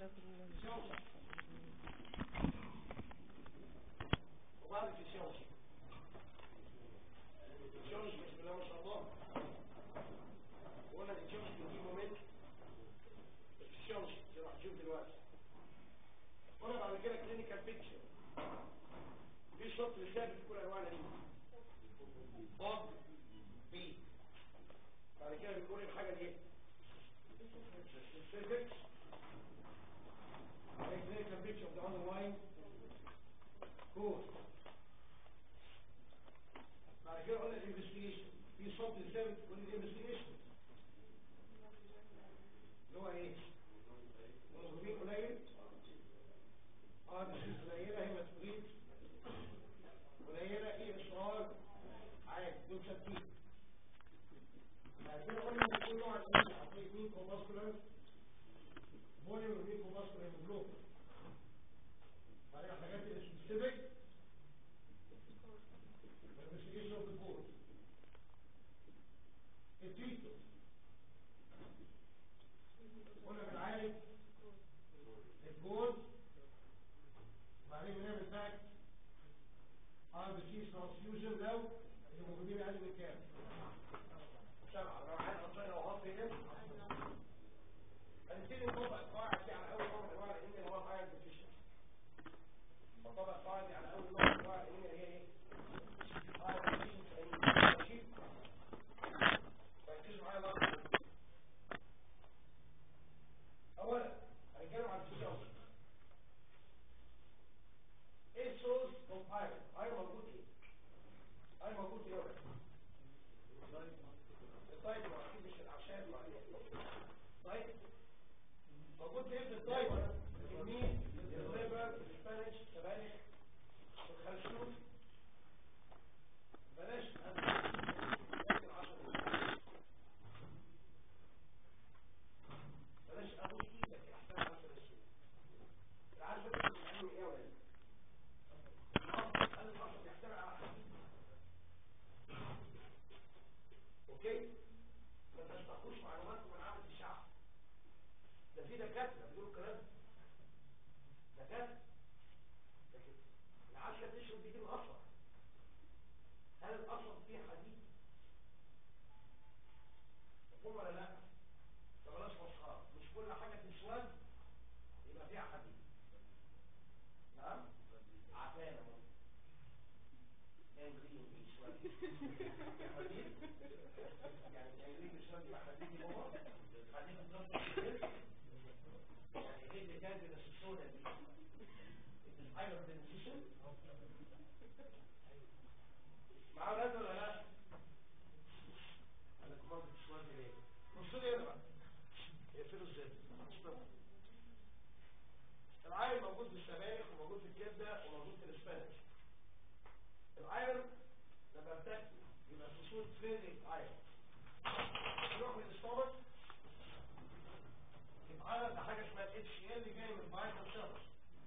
وبعد الفسيولوجي الفسيولوجي بسم الله ما شاء الله وقلنا الفسيولوجي بيجيب مومنت الفسيولوجي زي ما هتشوف دلوقتي قلنا بعد كده كلينيكال بيكتشر في شرط ثابت في كل انواع الانيميا ضغط بي بعد كده بيقول الحاجه دي specific a clinical picture of the underlying cause بعد كده قلنا الانفستيجيشن في صوت ثابت كل الانفستيجيشن اللي هو ايه؟ الموجودين قليل اه بس قليله هي مسؤوليه قليله ايه اصرار عادي دول ثابتين بعد كده قلنا ان كل نوع من عطيه مين كومباسكولار فوليوم ومين كومباسكولار هيموجلوبين بعدين الحاجات السبيسيفيك investigation of the cause التريتمنت قلنا بنعالج الكوز وبعدين بنعمل باك ار بي سي ترانسفيوجن لو الهيموجلوبين اقل من كام؟ سبعة لو عايز اصلا لو هض هنا هنبتدي نطبق القواعد دي على اول نوع من انواع الانيميا اللي هو الايرون ديفيشنسي نطبق القواعد دي على اول نوع من انواع الانيميا اللي هي ايه؟ ايرون ديفيشنسي انيميا ماشي؟ ركزوا معايا بقى اولا هنتكلم عن الفسيولوجي ايه السورس اوف ايرون؟ ايرون موجود ايه؟ ايرون موجود ايه يا ولد؟ الطيب اكيد مش الاعشاب طيب موجود في ابن الطيب الكمين الليبر الاسبانيش السبانخ الخرشوف بلاش بلاش ابوس ايدك احسن عشر السوق العشر السوق يعني ايه يا ولد؟ النهارده العشر يحتوي على حديد اوكي ما تستخدموش معلوماتكم من عامة الشعب ده في دكاتره بيقولوا الكلام ده دكاتره لكن العشرة تشرب بيجي القصب هل القصب فيه حديد؟ مفهوم ولا لا؟ ده بلاش فسخار مش كل حاجة تسود يبقى فيها حديد نعم؟ عفانة ممكن جانجرين بيسود حديد يعني جانجرين بيسود يبقى حديد هو حديد الضغط يعني ايه اللي كان من السوسونة دي الحاجة بتنسيشن مع اولاد ولا لا انا كمان بتسود ليه بصوا لي هنا بقى يقفلوا ازاي العين موجود في السبانخ وموجود في الكبده وموجود في الاسبانيش الايرون لما بتاكل يبقى في صوره فيريك ايرون يروح من الاستومك يتعرض لحاجه اسمها اتش ال اللي جاي من الفايتال سيلز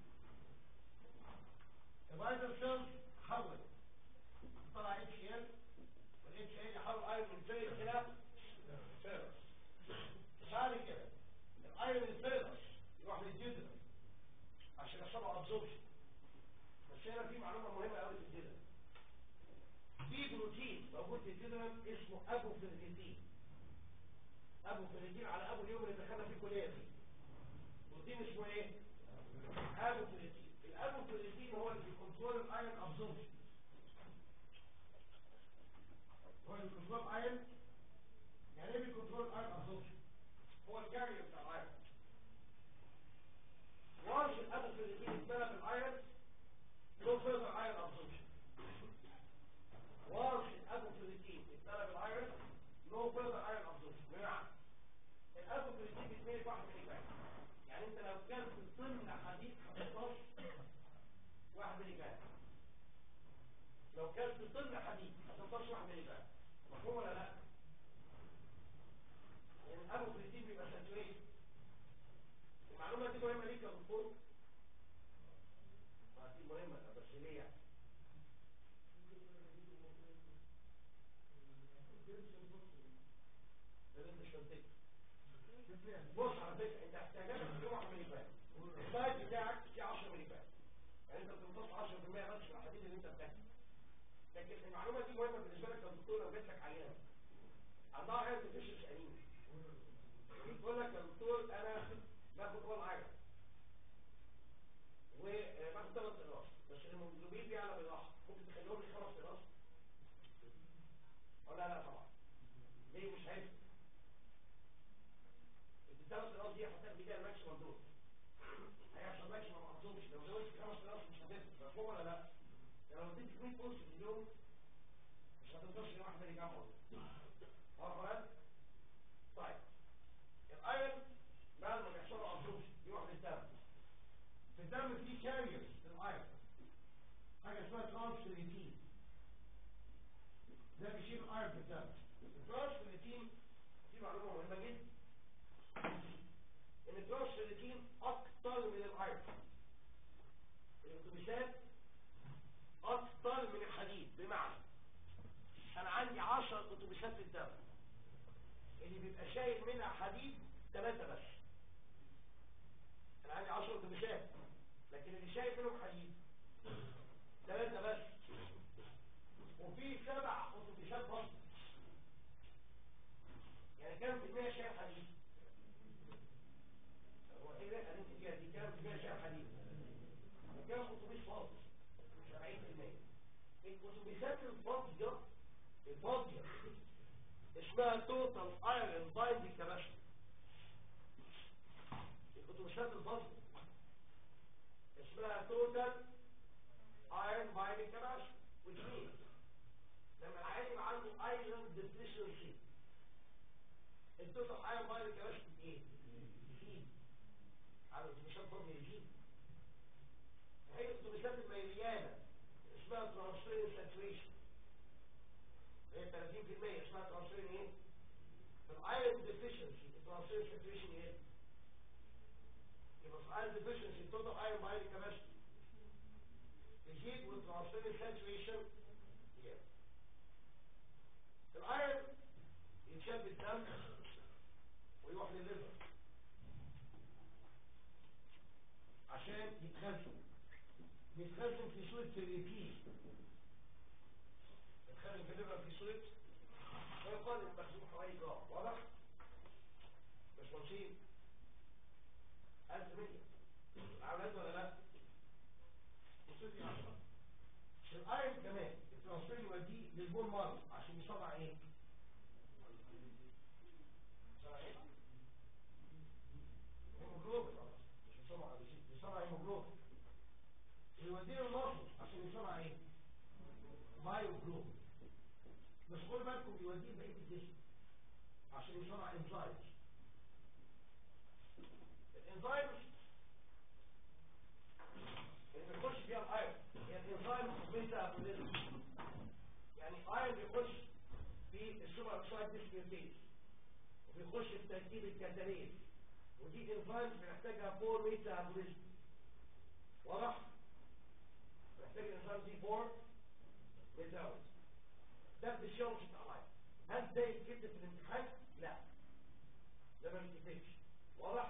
الفايتال سيلز حول طلع اتش ال والاتش ال يحول ايرون من فيريك الى فيرس بعد كده الايرون الفيرس يروح للجدر عشان يحصل له ابزوربشن بس هنا في معلومه مهمه قوي في الجدر في بروتين موجود في الجدر اسمه ابو فيرجيتين ابو فيرجيتين على ابو اليوم اللي دخلنا فيه الكليه دي بروتين اسمه ايه ابو فيرجيتين الابو فيرجيتين هو اللي بيكنترول الايرون ابزوربشن هو اللي بيكنترول الايرون يعني ايه بيكنترول الايرون ابزوربشن هو الكارير بتاع الايرون وارش الابو فيرجيتين اتملى بالايرون لو فيرذر ايرون ابزوربشن وارش الابو فيرجيتين اتملى بالايرون لو فيرذر ايرون ابزوربشن بمعنى الابو فيرجيتين بيتملي في واحد ملي جرام يعني انت لو كان في ضمن حديد 15 واحد ملي جرام لو كان في ضمن حديد 15 واحد ملي جرام مفهوم ولا لا؟ يعني الابو فيرجيتين بيبقى ساتوريت المعلومه دي مهمه ليك يا دكتور ما دي مهمه بس ليه يعني ده اللي انت مش منطقي بص على فكره انت احتياجاتك في يوم واحد ملي جرام السلايد بتاعك فيه 10 ملي فات يعني انت بتمتص 10% بس من الحديد اللي انت بتاكله لكن المعلومه دي مهمه بالنسبه لك كدكتور لو جات لك عيان عندها عيان تفشل انيميا يجي تقول لك يا دكتور انا باخد وان ايرون وباخد ثلاث قراص بس الهيموجلوبين بيعلى بالراحه ممكن تخليهم لي خمس قراص ولا لا طبعا ليه مش عارف الثلاث قراص دي هتاخد بيها الماكسيمم دوز هيحصل ماكسيمم ابزوربشن لو زودت خمس قراص مش هتفرق مفهوم ولا لا؟ يعني لو اديت 100 قرص في اليوم مش هتقدرش واحده اللي جنبه اه طيب الايرون بعد ما بيحصل له ابزوربشن يروح للدم في الدم فيه كاريرز للايرون حاجه اسمها ترانسفيريتين ده بيشيل الايرون في الدم الترانسفيريتين دي معلومه مهمه جدا ان الترانسفيريتين اكتر من الايرون الاتوبيسات اكتر من الحديد بمعنى انا عندي 10 اتوبيسات في الدم اللي بيبقى شايل منها حديد ثلاثة بس انا عندي 10 اتوبيسات لكن اللي شايل منهم حديد ثلاثة بس وفي سبع اتوبيسات بس يعني كام في المية شايل حديد هو ايه ده قال انت فيها دي كام في المية شايل حديد وكام اتوبيس فاضي 70% الاتوبيسات الفاضية الفاضية اسمها توتال ايرون بايندينج كاباسيتي الاتوبيسات الفاضية اسمها توتال ايرون بايندينج كاباسيتي which means لما العيان يبقى عنده ايرون ديفيشنسي التوتال ايرون بايندينج كاباسيتي ايه؟ يزيد على الاتوبيسات الفاضية يزيد هي الاتوبيسات الميليانة اسمها ترانسفيرين ساتوريشن هي 30% اسمها ترانسفيرين ايه؟ الايرون ديفيشنسي الترانسفيرين ساتوريشن ايه؟ يبقى في الايرون ديفيشنسي التوتال ايرون بايندينج كاباسيتي يزيد والترانسفيرين ساتوريشن يقل الايرون يتشال بالدم ويروح للليفر عشان يتخزن بيتخزن في صورة كرياتين يتخزن في الليفر في صورة ويقال المخزون حوالي جرام واضح؟ مش نصيب ألف مية عملت ولا لا؟ وصلتي عشرة الأيرون كمان الترانسفير يوديه للبول مارو عشان يصنع ايه؟ يصنع ايه؟ هيموجلوبين مش يصنع يصنع هيموجلوبين يوديه المصر عشان يصنع ايه مايو جلوب بس خد بالكم يوديه بقيه الجسم عشان يصنع انزايمز الانزايمز اللي بيخش فيها الايرون هي الانزايمز بيتا ابوليزم يعني الايرون بيخش في السوبر اوكسايد ديسبيوتيز وبيخش في تركيب الكتاليز ودي انزايمز بنحتاجها فور ميتا ابوليزم واضح؟ محتاج الانسان دي فور ويزاوت ده الفسيولوجي بتاع اللايف هل ده يتكتب في الامتحان؟ لا ده ما بيتكتبش واضح؟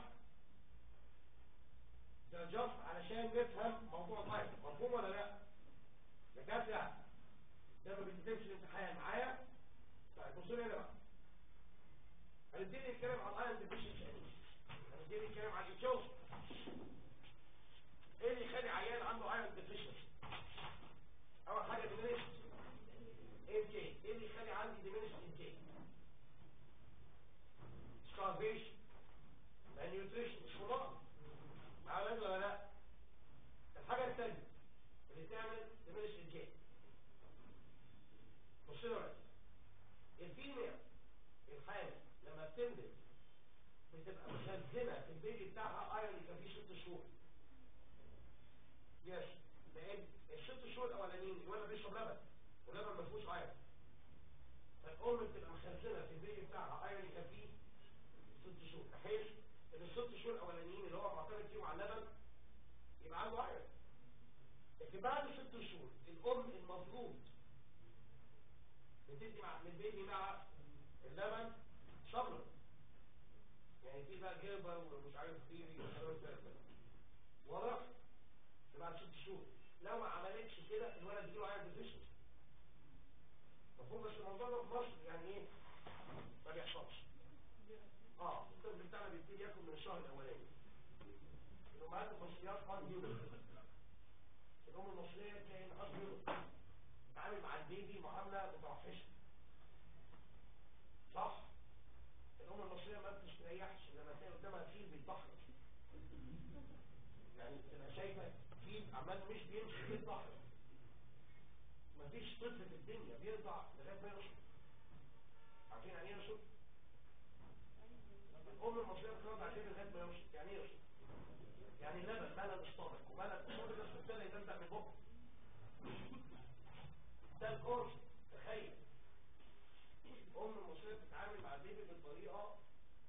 ده جاست علشان نفهم موضوع اللايف مفهوم ولا لا؟ بجد لا ده ما بيتكتبش في الامتحان معايا؟ طيب بصوا لي هنا بقى هنبتدي نتكلم عن الايرون ديفيشنسي هنبتدي نتكلم عن الجوز ايه اللي يخلي عيان عنده ايرون ديفيشنسي اول حاجه ديمينش انتيك ايه اللي يخلي عندي ديمينش انتيك starvation malnutrition مش مرض معايا ولا لا الحاجه الثانيه اللي تعمل ديمينش انتيك بص له الفيميل الحامل لما بتنزل بتبقى مخزنه في البيبي بتاعها ايرون يبقى فيه ست شهور يس لان الست شهور الاولانيين الولد بيشرب لبن ولبن ما فيهوش ايرون فالام بتبقى مخزنه في البيبي بتاعها ايرون كان فيه ست شهور بحيث ان الست شهور الاولانيين اللي هو معتمد فيهم على اللبن يبقى عنده ايرون لكن بعد ست شهور الام المفروض بتدي مع البيبي مع اللبن صبرا يعني في بقى جيربر ومش عارف فيري واضح بعد ست شهور لو ما عملتش كده الولد يجيله عيال ديفيشن مفهوم بس الموضوع ده في مصر يعني ايه ما بيحصلش اه الطفل بتاعنا بيبتدي ياكل من الشهر الاولاني الامهات المصريات قد يولد الام المصريه كائن قد يولد تتعامل مع البيبي معامله متوحشه صح الام المصريه ما بتستريحش لما تلاقي قدامها فيل بيتبحر يعني تبقى شايفه فيل عمال مش بيمشي بيتبحر مفيش طفل في الدنيا بيرضع لغايه ما يرشد عارفين يعني ايه يرشد؟ الام المصريه بترضع كده لغايه ما يرشد يعني ايه يرشد؟ يعني لبن ملل اسطابك وملل اسطابك بس ابتدى يدمدق من بقه ده الكورس تخيل ام المصريه بتتعامل مع البيبي بالطريقه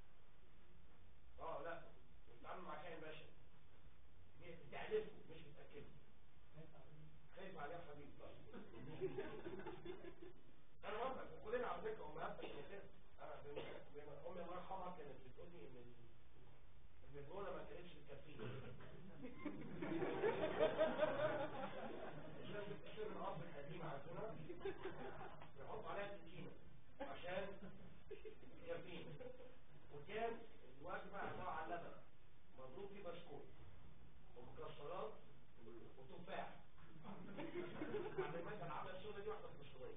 اه لا بتتعامل مع كائن بشري بتعلفه مش بتاكله خايف عليه يا حبيبي انا وافق كلنا على فكره امهات كده انا امي الله يرحمها كانت بتقول لي ان البرجوله ما كانتش بتكفيني عشان بتصير الاب القديم عندنا يحط عليها سكينه عشان يكفيني وكان الوجبه عباره عن لبن مضروب فيه بسكوت ومكسرات وتفاح معلومات العمل السوداء دي واحده فلسطينيه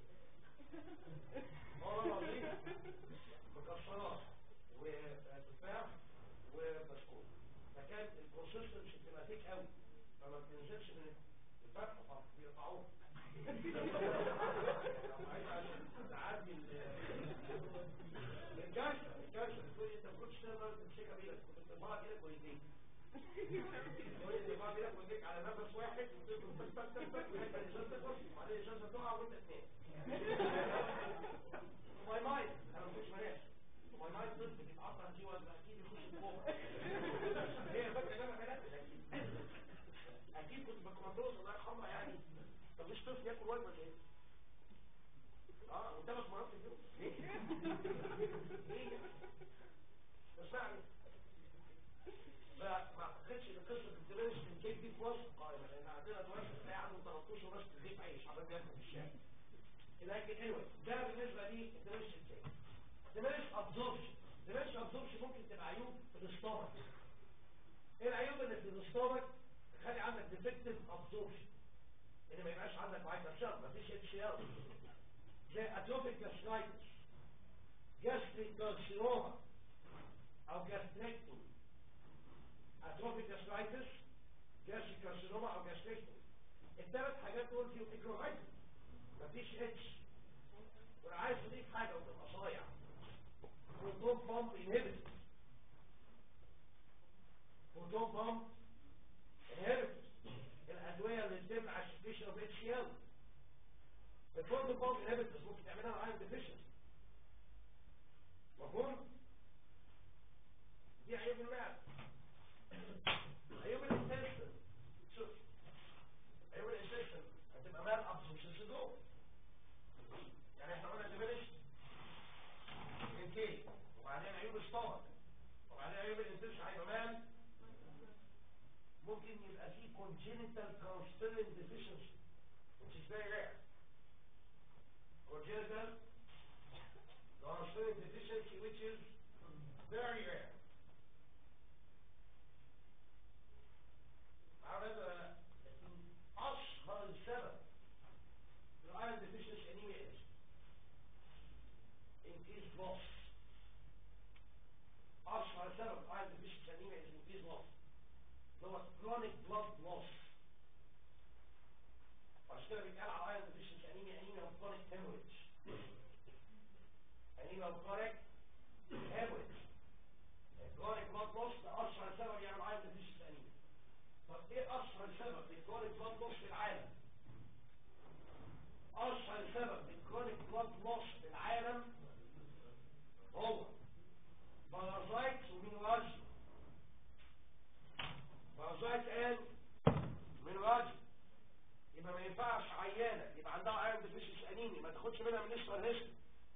والله العظيم مكسرات وتفاح وبسكوت فكان الكونسيستنسي بتبقى تيك قوي فما بتنزلش من الفتح فبيقطعوها عشان تعدي الكارثه الكارثه بتقول انت ما كنتش تقدر تمسكها بايدك كنت بتطلعها كده بايديك تقول لي بعد كده وايديك على نفس واحد وتفضل تك تك تك تك لغايه ما الازازه تخش وبعدين الازازه تقع وانت تنام ماي مايند انا ما كنتش مناش ماي مايند طفل بيتعطل دي ولا اكيد يخش الكوما هي فاكره ان انا بنات اكيد اكيد كنت بكماتوز الله يرحمها يعني طب مش طفل ياكل وجبه ايه اه وثلاث مرات في اليوم ليه؟ ليه؟ اسمعني ما اعتقدش ان قصه الدريش الكيك دي في مصر قائمه لان عندنا دلوقتي تلاقي عنده 13 بس رغيف عيش عمال بياكل في الشارع لكن انوي ده بالنسبه لي الدريش الكيك دماغ ابزوربشن دماغ ابزوربشن ممكن تبقى عيوب في الاستومك ايه العيوب اللي في الاستومك تخلي عندك ديفكتيف ابزوربشن ان ما يبقاش عندك فيتامين شر مفيش اتش ال زي اتروفيك جاسترايتس جاستريك كارسينوما او جاستريكتومي اتروفيك جاسترايتس جاستريك كارسينوما او جاستريكتومي الثلاث حاجات دول فيهم اكروهايتس مفيش اتش وانا عايز تضيف حاجه وتبقى صايع بروتون بامب انهبيتور بروتون بامب انهبيتور الادويه اللي بتمنع السكريشن اوف اتش ال البروتون بامب انهبيتور ممكن تعملها معايا ديفيشنسي مفهوم دي عيوب المعده عيوب الانتستين شوف عيوب الانتستين هتبقى مال ابسوربشن سيندروم يعني احنا قلنا ديمينش انتين وبعدين عيوب الستومك وبعدين عيوب الانتستين هيبقى مال ممكن يبقى فيه congenital transferrin deficiency which is very rare congenital transferrin deficiency which is very rare عمل اشهر السبب الايرون deficiency anemia is increased loss اشهر سبب الايرون deficiency anemia is increased loss اللي هو chronic blood loss عشان كده بيتقال على الايرون deficiency anemia anemia of chronic hemorrhage anemia of chronic hemorrhage chronic blood loss ده اشهر سبب يعمل ايرون deficiency anemia طب ايه اشهر سبب للكرونيك بلاد لوس في العالم اشهر سبب للكرونيك بلاد لوس في العالم هو بارازايت ومينوراجي بارازايت قال مينوراجي يبقى ما ينفعش عيانه يبقى عندها ايرون ديفيشنسي انيمي ما تاخدش منها من نسبه لنسبه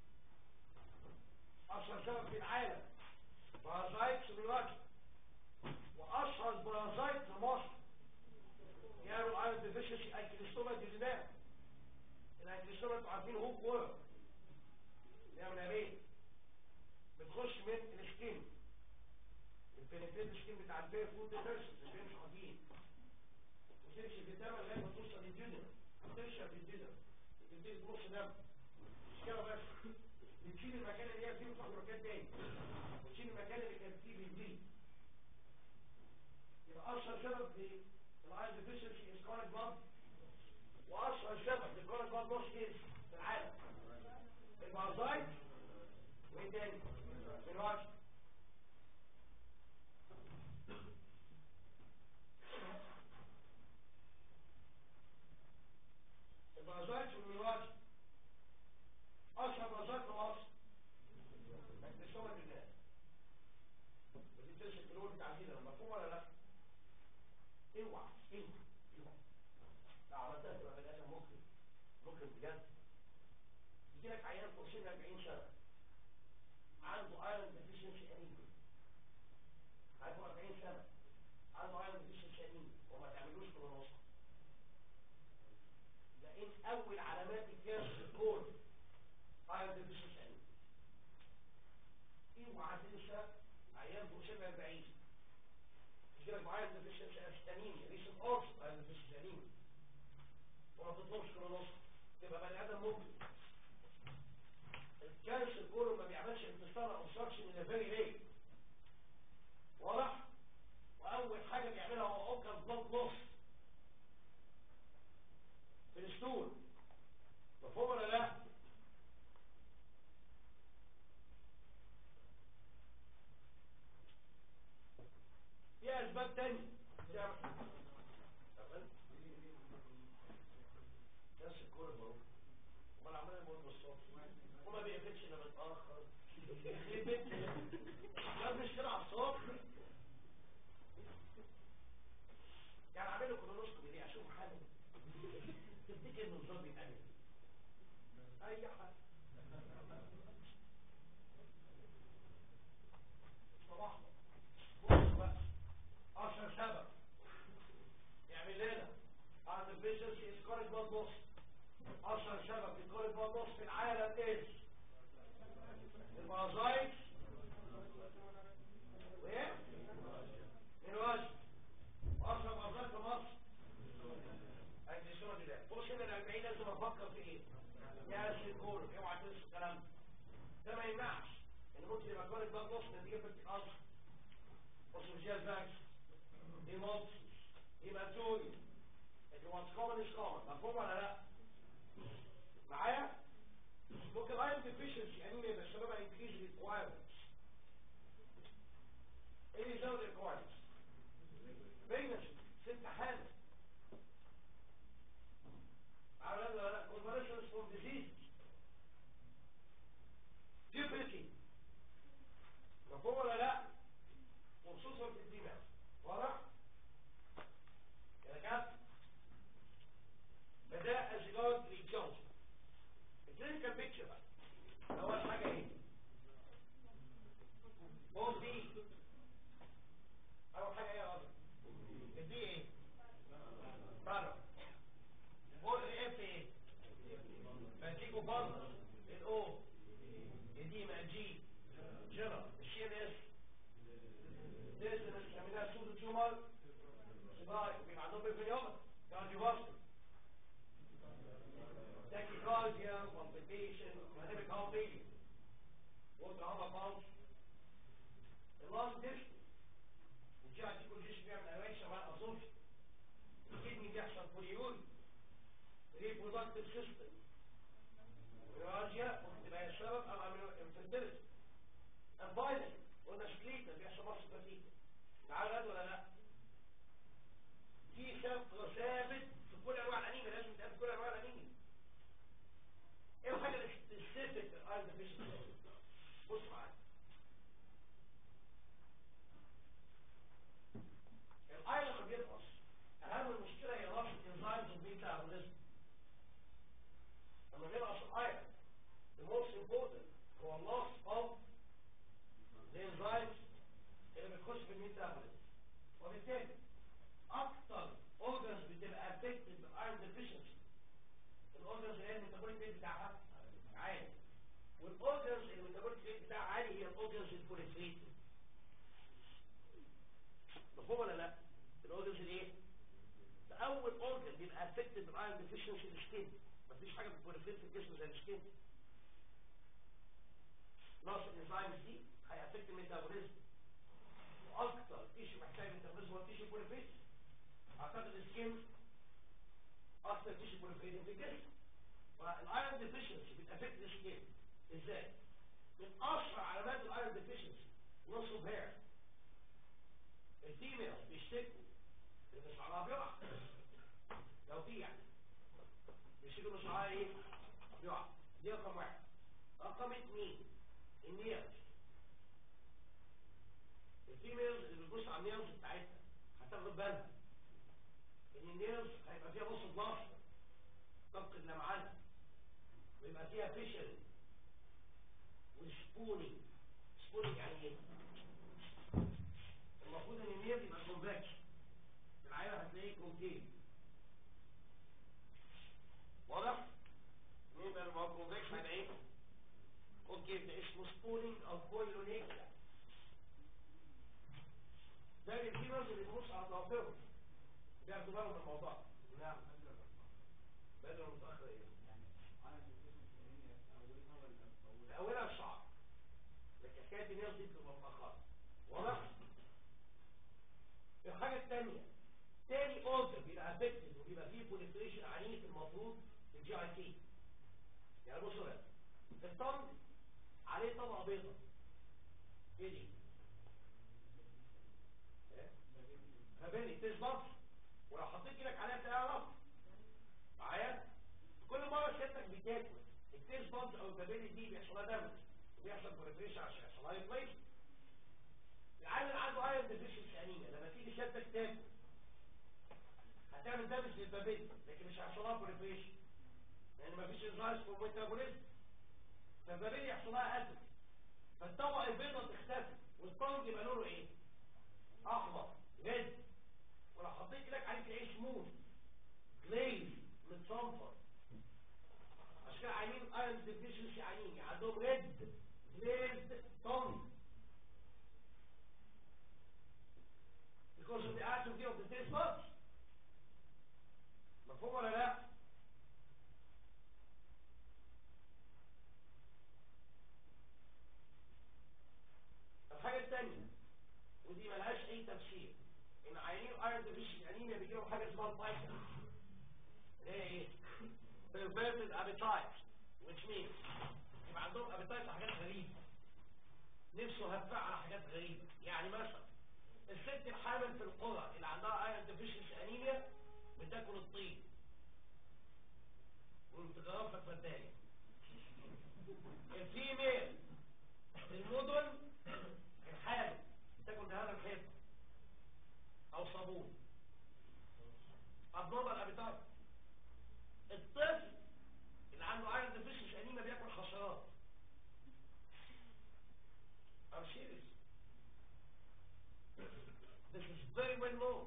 اشهر سبب في العالم بارازايت ومينوراجي واشهر بارازايت في مصر ايرون ديفيشنسي انكليستوما ديزينام الانكليستوما انتوا عارفين هو وورك بيعمل ايه بتخش من السكين البنفيت السكين بتاع البير فود ديفيرسز اللي مش حاطين وتمشي في الدم لغايه ما توصل للجدر تمشي في الجدر تبتدي تبص دم مش كده بس بتشيل المكان اللي هي فيه وتروح مكان تاني وتشيل المكان اللي كان فيه بيزيد يبقى اشهر سبب في الايرون ديفيشنسي از كرونيك بلاد واشهر سبب للكرونيك بلاد لوس ايه في العالم البارازايت وايه تاني الراجل البارازايت والميراج اشهر بارازايت في مصر اكتشفها بالله ودي بتمشي الكلور بتاع دي مفهوم ولا لا؟ اوعى اوعى اوعى لو عملتها تبقى بني ادم ممكن ممكن بجد يجي لك عيان فوق سن 40 سنه عنده ايرون ديفيشنسي انيميا عنده 40 سنه عنده ايرون ديفيشنسي انيميا وما تعملوش كولونوسكوبي لان اول علامات الكانسر الكون ايرون ديفيشنسي انيميا اوعى تنسى عيان فوق سن 40 يجي لك ايرون ديفيشنسي انيميا ريسن اورس ايرون ديفيشنسي انيميا وما تطلبش كولونوسكوبي تبقى بني ادم ممكن الكانسر كله ما بيعملش انتصال اوبستراكشن الى فيري ليت واضح واول حاجه بيعملها هو اوكل بلاد لوس في الستول مفهوم ولا لا في اسباب تانية تعمل كانسر كله بروح امال عمال يقول بالصوت وما بيقفلش الا متاخر يخرب بيت لا مش كده على الصوت يعني اعمل له كولونوسكوبي ليه اشوف حاجه تفتكر ان الظابط بيتعمل اي حاجه صباح بص بقى اشهر سبب يعمل لنا artificial اسكاريك بلاد لوس اشهر سبب في كل البطوس في العالم ايه البارازايت وايه الوجه اشهر بارازايت في مصر اجلسونا دي فوق سن الاربعين لازم افكر في ايه يا سيكور اوعى تنسى الكلام ده ما يمنعش ان ممكن يبقى كل البطوس نتيجه ارتقاص وسوجيال فاكس هيموبسيس هيماتوري لكن واتس كومن از كومن مفهوم ولا لا معايا ممكن ايرون ديفيشنسي انيميا يبقى سببها انكريز ريكوايرمنتس ايه اللي يزود ريكوايرمنتس بريجنسي ست حامل على ولا لا convalescence from disease puberty مفهوم ولا لا وخصوصا في الدماغ واضح يا كابتن بدأ أشجار للجوز الكلينيكال بيكتشر بقى أول حاجة إيه؟ بول دي أول حاجة إيه يا راجل؟ الدي إيه؟ بارا بول الإف إيه؟ فانتيكو بارا الأو الدي مع جي جرى الشي إن إس ديزنس يعملها سودو تيومر صداعي وبيبقى عندهم بالفيوم كارديو فاسكولار tachycardia, palpitation, dynamic heart beating. water هذا pulse. اللانج ديسك والجهة دي كل جسم بيعمل أريشة مع الأصوص. الكدني بيحصل بوليوري. reproductive system. الراجية ممكن تبقى السبب أو عملوا infertility. and finally قلنا سكليتا بيحصل مصر فتيكة. تعالوا هذا ولا لا؟ في شرط ثابت في كل أنواع الأنيميا لازم تقابل كل أنواع الأنيميا. ايه الحاجة اللي تستفد الايرون ديفيشنسي بص معايا الايرون اللي بينقص اهم المشكلة هي رابط انزايمز والميتابوليزم لما بينقص الايرون the most important هو loss of the enzymes اللي بتخش في الميتابوليزم وبالتالي اكتر organs بتبقى افكتد بالايرون ديفيشنسي الاورجنز اللي هي الميتابوليك ريت بتاعها عالي والاورجنز اللي الميتابوليك ريت بتاعها عالي هي الاورجنز البوليفريتيف مفهوم ولا لا الاورجنز الايه ده اول اورجن بيبقى افكتد بالايرون ديفيشنسي السكين مفيش حاجه بتبوليفريت في الجسم زي السكين نقص الانزيمز دي هيأفكت الميتابوليزم واكتر تيشو محتاج ميتابوليزم هو التيشو بوليفريت اعتقد السكين اكتر تيشو بوليفريت في الجسم فالايرون ديفيشنسي بتأفكت السكين ازاي من اشهر علامات الايرون ديفيشنسي نص هير الفيميل بيشتكوا ان شعرها بيقع لو في يعني بيشتكوا ان شعرها ايه بيقع دي رقم واحد رقم اثنين النيرز الفيميلز اللي بتبص على النيرز بتاعتها هتاخد بالها ان النيرز هيبقى فيها بص بلاستر تفقد لمعانها ويبقى فيها فيشل وسبوني سبوني يعني ايه المفروض ان النيرز يبقى كونفكس العينه هتلاقيه كونكيف واضح؟ يبقى المفروض كونفكس هيبقى ايه؟ اوكي ده اسمه سبولينج او كويلونيكلا ده الفيروس اللي بيبص على ضوافرهم بياخدوا بالهم من الموضوع نعم بدل متاخر ايه في اولها الشعر لكن حكايه الناس دي بتبقى متاخره واضح الحاجه الثانيه تاني اوردر بيبقى افكتد وبيبقى فيه بوليفريشن عنيف المفروض في الجي اي تي يعني بصوا بقى الطن عليه طبقة بيضة ايه دي فبالي تثبت ولو حطيت ايدك عليها بتلاقيها رفض معايا كل مرة سيادتك بتاكل التيست بامز او البابيلي دي بيحصل لها دمج وبيحصل بريفريشن عشان يحصل لها ريبليس العيل اللي عنده ايرون ديفيشنسي انيميا لما تيجي سيادتك تاكل هتعمل دمج للبابيلي لكن مش هيحصل لها بريفريشن لان مفيش انزايمز فور ميتابوليزم فالبابيلي يحصل لها اسيد فالطبقه البيضاء تختفي والطنج يبقى لونه ايه احمر ريد ولو حطيت ايدك عليه تلاقيه سموث جليز متصنفر عشان كده عينين ايرون ديفيشنسي عينين عندهم ريد جليزد طنج because of the atrophy of the taste buds مفهوم ولا لا الحاجة الثانية ودي ملهاش اي تفسير ان عيانين الايرون ديفيشن انيميا بيجيلهم حاجة اسمها البايكا اللي هي ايه perverted appetite which means يبقى عندهم appetite على حاجات غريبة نفسه هفع على حاجات غريبة يعني مثلا الست الحامل في القرى اللي عندها ايرون ديفيشنسي انيميا بتاكل الطين وانتقارات فتفداني الفيميل في المدن الحامل بتاكل دهان الحيطه او صابون ابنورمال ابيتايت الطفل اللي عنده ايرون ديفيشنسي انيميا بياكل حشرات I'm serious This is very well known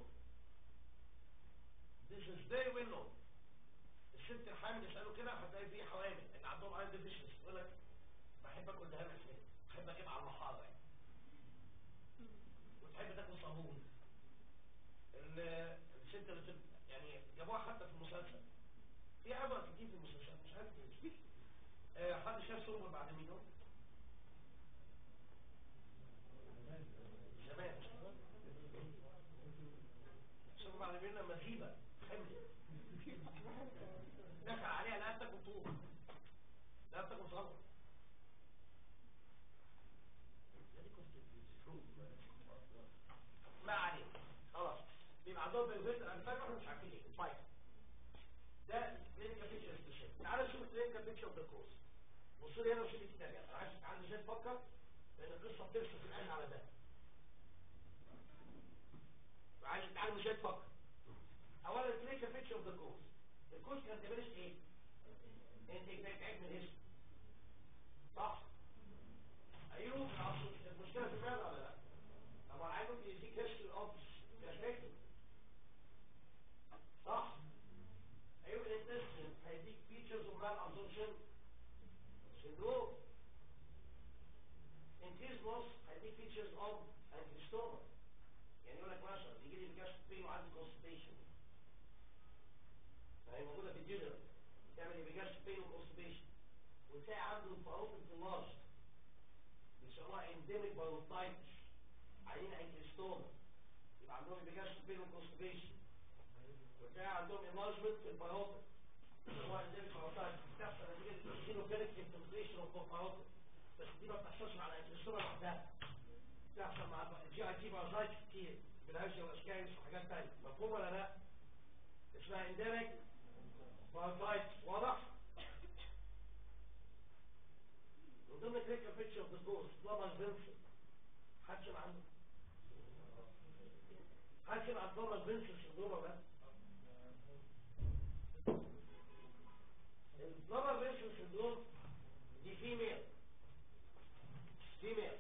This is very well known الست الحامل يسألوا كده هتلاقي فيه حوامل اللي عندهم ايرون ديفيشنسي يقول لك بحب اكل دهان الحيطه بحب اجيب على المحاضره يعني وتحب تاكل صابون ال- الست اللي بتب- يعني جابوها حتى في المسلسل في عبر كتير في المسلسل مش عارف ليه آه، حد شاف سرب بعد مليون زمان سرب بعد مليون لما زيبة حمل دخل عليها لا تاكل طول لا تاكل صبر ما عليه خلاص بيبقى عندهم بالفيت الانفاق احنا مش عارفين ايه طيب ده كلينيكال بيكتشر سبيشال تعالى نشوف الكلينيكال بيكتشر اوف ذا كورس بصوا لي هنا وشوف الكتاب انا عايز عندي ازاي تفكر لان القصه بترسم في الاخر على ده عايز تتعلم ازاي تفكر اولا الكلينيكال بيكتشر اوف ذا كورس الكورس كان تمارس ايه؟ انت ازاي تعمل هيستوري صح ايوه العصر المشكله في المعده ولا لا طبعا عايز ممكن يديك هيستوري اوف جاستريكتومي صح features of angiostoma يعني يقول لك مثلا يجي لي الجاست بين وعندي constipation فهي موجوده في الجنرال تعمل ايه بجاست بين وconstipation وتلاقي عنده الفاروق اللاج بيسموها انديميك باروتايتس عينين انكليستوما يبقى عندهم بجاست بين وconstipation وتلاقي عندهم انلارجمنت في الباروتر هو انديميك باروتايتس بتحصل نتيجه الكينوفينيك انفلتريشن اوف الباروتر بس دي ما بتحصلش مع الانكليستوما لوحدها بتحصل مع الجي اي تي بارازايت كتير بالهرشة والاسكاريس وحاجات تانية مفهوم ولا لا؟ اسمها انديميك باروتايتس واضح؟ من ضمن كليكال بيتشر اوف ذا جوست بلامر فينسن حد سمع عنه؟ حد سمع عن بلامر فينسن سندروم ده؟ البلامر فينسن سندروم دي فيميل فيميل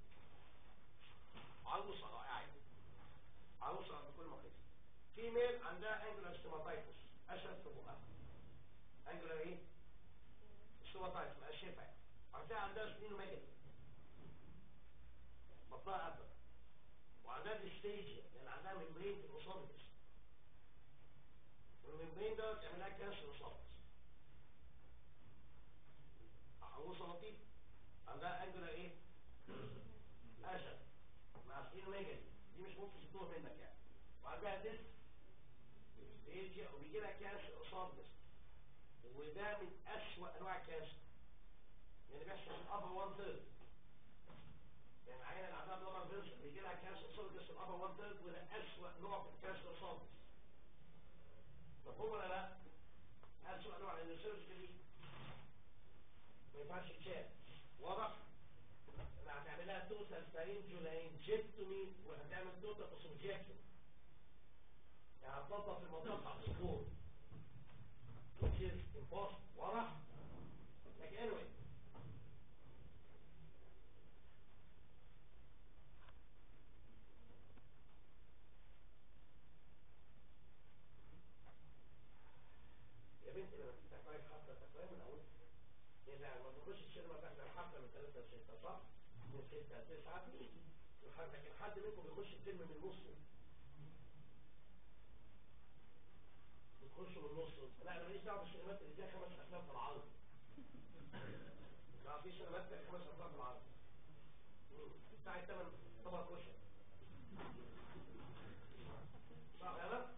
عروسه رائعه عروسه بكل مقاييس فيميل عندها انجلر ستوماتايتس اشد في بقها انجلر ايه؟ ستوماتايتس مقشفه هتلاقي عندها سنين ومجد بطنها أبدا وعندها ديستيجيا لأن عندها ممبرين في الأصابتس والممبرين ده تعملها كانسر أصابتس عروسة لطيف عندها أنجلر إيه؟ أشد مع سنين ومجد دي مش ممكن تطور منك يعني وعندها ديست ديستيجيا وبيجي لها كانسر أصابتس وده من أسوأ أنواع الكانسر يعني بيحصل في الابر 1 ثيرد يعني العينه اللي عندها بلومر فيرسون بيجي لها كانسر سوليدس في الابر 1 ثيرد وده اسوء نوع في الكانسر سوليدس مفهوم ولا لا؟ اسوء نوع لان السيرجري ما ينفعش يتشال واضح؟ انا هتعملها توتال فارنجولانجكتومي وهتعمل توتال اوسوجيكتومي يعني هتنظف المنطقه بتاعت الصخور which is impossible واضح؟ لكن anyway يا بنتي لما تتفاعل حفلة تفاعل من أول إذا ما تخش السينما تحت الحفلة من 3 ل 6 صح؟ من 6 ل 9 بيجي لكن حد منكم بيخش الفيلم من نص بتخش من نص لا انا ماليش دعوه بالسينمات اللي فيها خمس افلام في العرض لا في سينمات فيها خمس افلام في العرض بتاع الثمن طبق كشري صح يا لا؟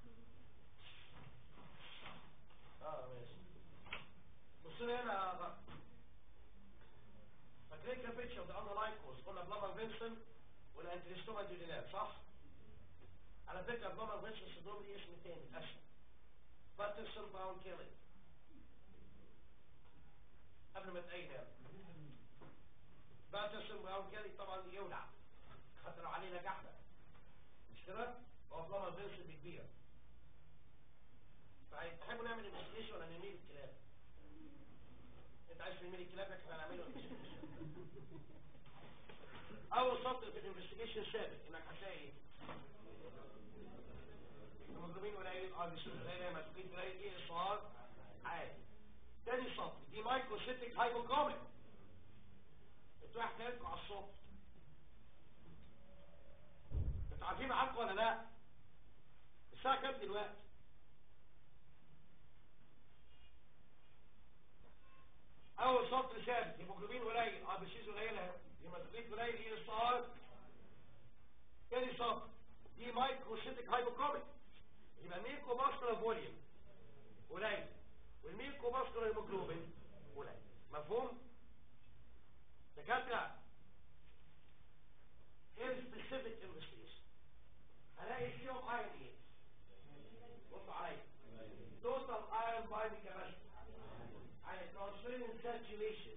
اه ماشي بصوا لي هنا بقى فاكرين كده بيتشر ده انا لايكوز قلنا بلامر فينسون والانتريستوما ديولينات صح؟ على فكره بلامر فينسون سندروم دي اسم تاني الاسم باترسون باون كيلينج قبل ما تأيدها باترسون باون كيلينج طبعا يولع حتى لو عليه نجاح بقى مش كده؟ هو بلامر فينسون كبيره تحبوا نعمل انفستيشن ولا نميل الكلاب انت عايز تميل الكلاب لكن احنا هنعمله اول سطر في الانفستيجيشن ثابت انك هتلاقي ايه المظلومين قليل اه مش قليل مسؤولين قليل ايه اصرار عادي تاني سطر دي مايكروسيتك هايبوكوميك انتوا احكي على الصبح انتوا عارفين عنكم ولا لا الساعه كام دلوقتي اول سطر ثابت هيموجلوبين قليل اه بسيز قليله هيماتوكريت قليل ايه الصار تاني سطر دي مايكروسيتك هايبوكروميك يبقى ميكو ماسكولار فوليوم قليل والميكو ماسكولار هيموجلوبين قليل مفهوم دكاتره ايه السبيسيفيك انفستيجيشن هلاقي فيهم ايرون ايه بصوا عليا توتال ايرون بايندينج كاباسيتي على transferring saturation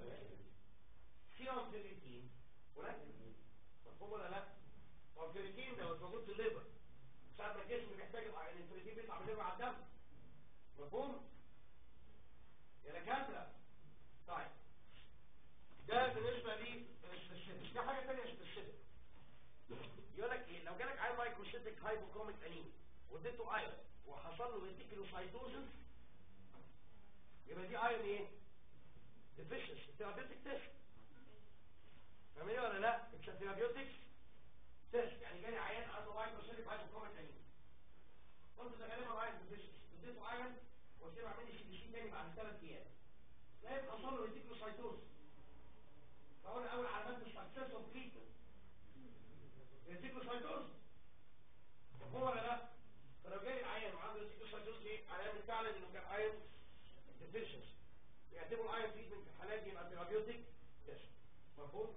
سيرم فيريتين ولكن مفهوم ولا لا؟ هو الفيريتين ده موجود في الليفر ساعة ما الجسم بيحتاج الفيريتين بيطلع من الليفر على الدم مفهوم؟ يا دكاترة طيب ده بالنسبة لي السبيسيفيك ده حاجة تانية سبيسيفيك يقول لك ايه لو جالك عيل مايكروسيتك هايبوكروميك انيميا واديته ايرون وحصل له ريتيكولوسايتوزس يبقى دي ايرون ايه ديفيشنسي ثيرابيوتيك تيست فاهمين ولا لا اتس انتيبيوتكس تيست يعني جالي عيان عنده مايكروسيليك هايبوكومنت انيميا قلت ده غالبا رايح اديته ايرون وقلت له اعمل لي سي بي سي تاني بعد ثلاث ايام لقيت حصل له ريتيكلوسايتوز فهو اول علامات السكسس اوف تريتمنت ريتيكلوسايتوز هو ولا لا فلو جاي العيان وعنده ريتيكلوسايتوز دي علامه فعلا انه كان ايرون ديفيشنسي يعتبروا الايرون تريتمنت في الحالات دي يبقى ثيرابيوتيك يس مفهوم؟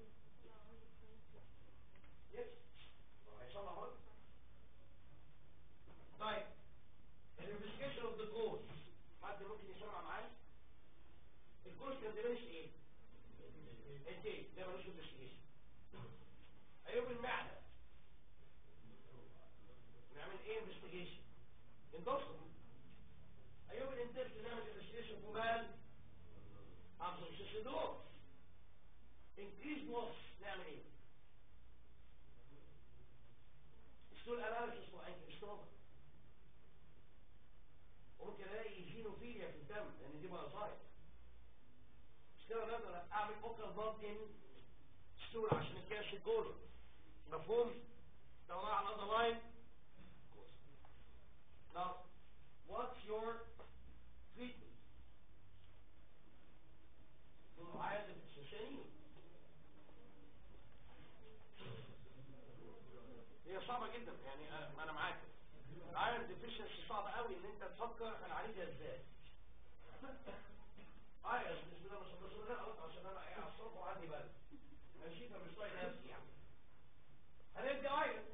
يس هيصلح برضه طيب الانفستيجيشن اوف ذا كوز حد ممكن يسمع معايا الكوز كان دمج ايه انتي ده ملوش انفستيجيشن عيوب المعده نعمل ايه انفستيجيشن اندوسكوبي عيوب الانتست نعمل انفستيجيشن فومال ابسوسيسيدور انكريز نص نعمل ايه ستول اناليسيس وانكريستوما وممكن الاقي جينوفيليا في الدم لان دي باراسايت مش كده نقدر اعمل اوكر بلاد ان ستول عشان الكاش كله مفهوم طبعا على الاذر لاين now what's your treatment معايا السوسينيو هي صعبة جدا يعني انا أنا معاك الايرون ديفيشنسي صعب قوي ان انت تفكر هنعالجها ازاي ايرون بسم الله ما شاء الله انا قلت عشان انا ايه الصبح وعندي بالي ماشي فمش طايق نفسي يعني هندي ايرون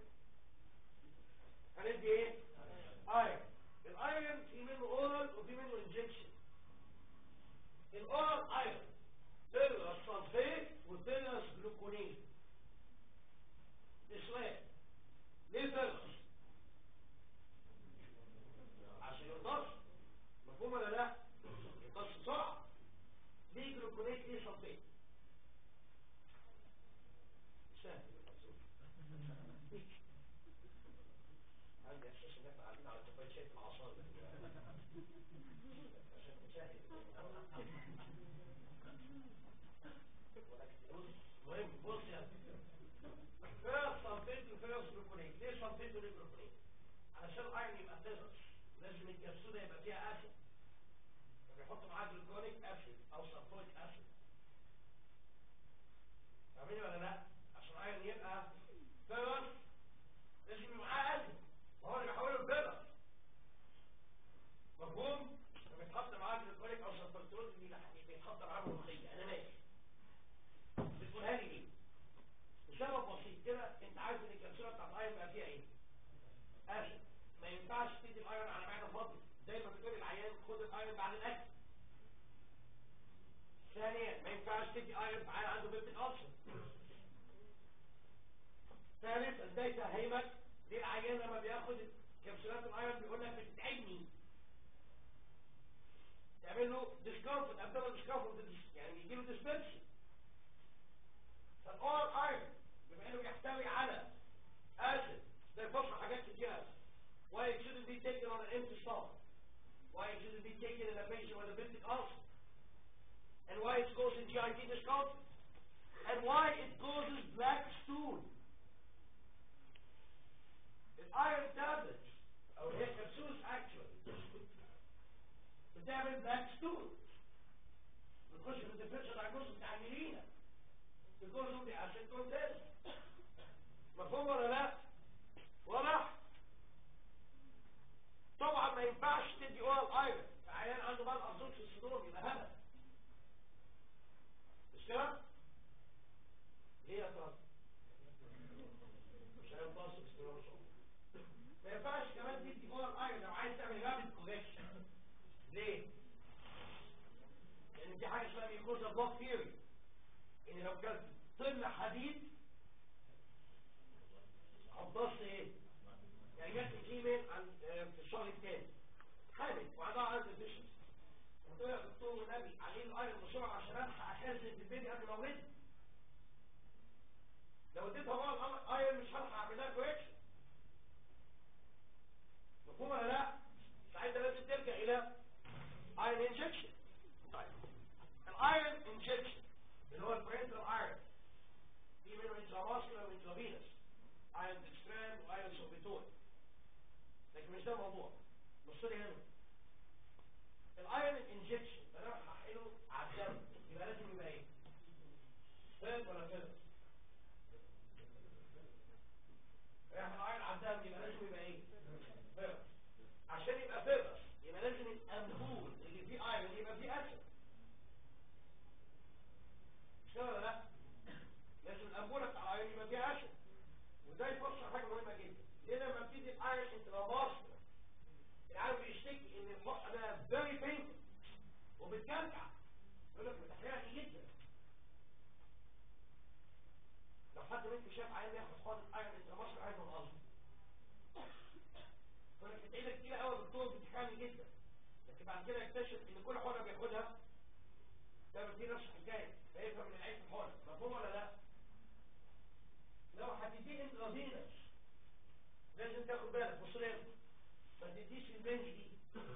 هندي ايه ايرون الايرون في منه اورال وفي منه انجكشن الاورال ايرون تيرس صلفيت وتيرس جلوكونين اسمه ليه تيرس عشان يرضاش مفهوم ولا لا يرضاش بسرعه ليه جلوكونيت ليه صلفيت سهل عندي احساس ان احنا قاعدين على كوبايه شاي في العصار عشان نسهل المهم بص يا فيها صلفيت وفيها جلوكونيت ليه صلفيت وليه جلوكونيت علشان الايرون يبقى تيرس لازم الكبسوله يبقى فيها اسيد فبيحط معاها جلوكونيك اسيد او سلفونيك اسيد فاهمين ولا لا عشان الايرون يبقى تيرس لازم يبقى معاه اسيد هو اللي بيحوله لبيرس مفهوم فبيتحط معاه جلوكونيك او سلفونيك اللي بيتحط معاه ملوخيه انا ماشي بتقولها لي ليه بسبب بسيط كده انت عارف ان الكبسوله بتاعت الايرون بقى فيها ايه اسيد ما ينفعش تدي الايرون على معده فاضيه زي ما بتقول العيان خد الايرون بعد الاكل ثانيا ما ينفعش تدي ايرون في عيان عنده بنت الالسر ثالثا ازاي تفهمك ليه العيان لما بياخد كبسولات الايرون بيقول لك بتتعبني تعمل له ديسكومفورت ابدال ديسكومفورت يعني يجي له ديسبنسي فالاورال ايرون بما انه يحتوي على اسيد ده يفصل حاجات كتير why it shouldn't be taken on an empty stomach why it shouldn't be taken in a patient with a peptic ulcer and why it causes GIT discomfort and why it causes black stool iron tablets او هي capsules actually بتعمل black stool بتخش في الديفرنشال diagnosis بتاع الميلينا because of the acid content مفهوم ولا لا واضح طبعا ما ينفعش تدي اورال ايرون عيان عنده بقى الابزورب في الصدور يبقى هبل مش كده ليه يا ترى مش هينفعش الصدور ما ينفعش كمان تدي اورال ايرون لو عايز تعمل رابid كوريكشن ليه لان دي حاجه اسمها ميكوزا بلوك ثيوري ان لو كان طن حديد هتبص ايه يعني جات لي ايميل عن في الشهر الثاني حامل وعندها عرض الديشن قلت له يا دكتور والنبي عليه الايرون بسرعه عشان الحق اخزن في البيبي قبل ما اولد لو اديتها بقى الايرون مش هلحق اعمل لها كوريكشن مفهوم ولا لا؟ ساعتها لازم ترجع الى ايرون انجكشن طيب الايرون انجكشن اللي هو البرينتال ايرون في منه انتراماسكولار لكن مش ده الموضوع بص لي هنا الايرون انجكشن انا هحقنه على الدم يبقى لازم يبقى ايه فيض ولا فيض رايح الايرون على الدم يبقى لازم يبقى ايه فيض عشان يبقى فيض يبقى لازم الامبول اللي فيه ايرون يبقى فيه اسيد مش كده ولا لا لازم الامبوله بتاع الايرون يبقى فيها اسيد وده يفسر حاجه مهمه جدا ليه لما بتيجي الايرون انت لو باص العالم بيشتكي ان الحق ده فيري بينفل وبتكلكع يقول لك بتحريرك جدا لو حد منكم شاف عيان ياخد حقن الايرون انت مصر عايز من قصد يقول لك بتعيدك كتير قوي دكتور بتحرمي جدا لكن بعد كده يكتشف ان كل حقنه بياخدها ده بدي نفس الحكايه فيفهم من العيب في الحقنه مفهوم ولا لا؟ لو هتديه انترافينس لازم تاخد بالك بص لي ما تديش البنج دي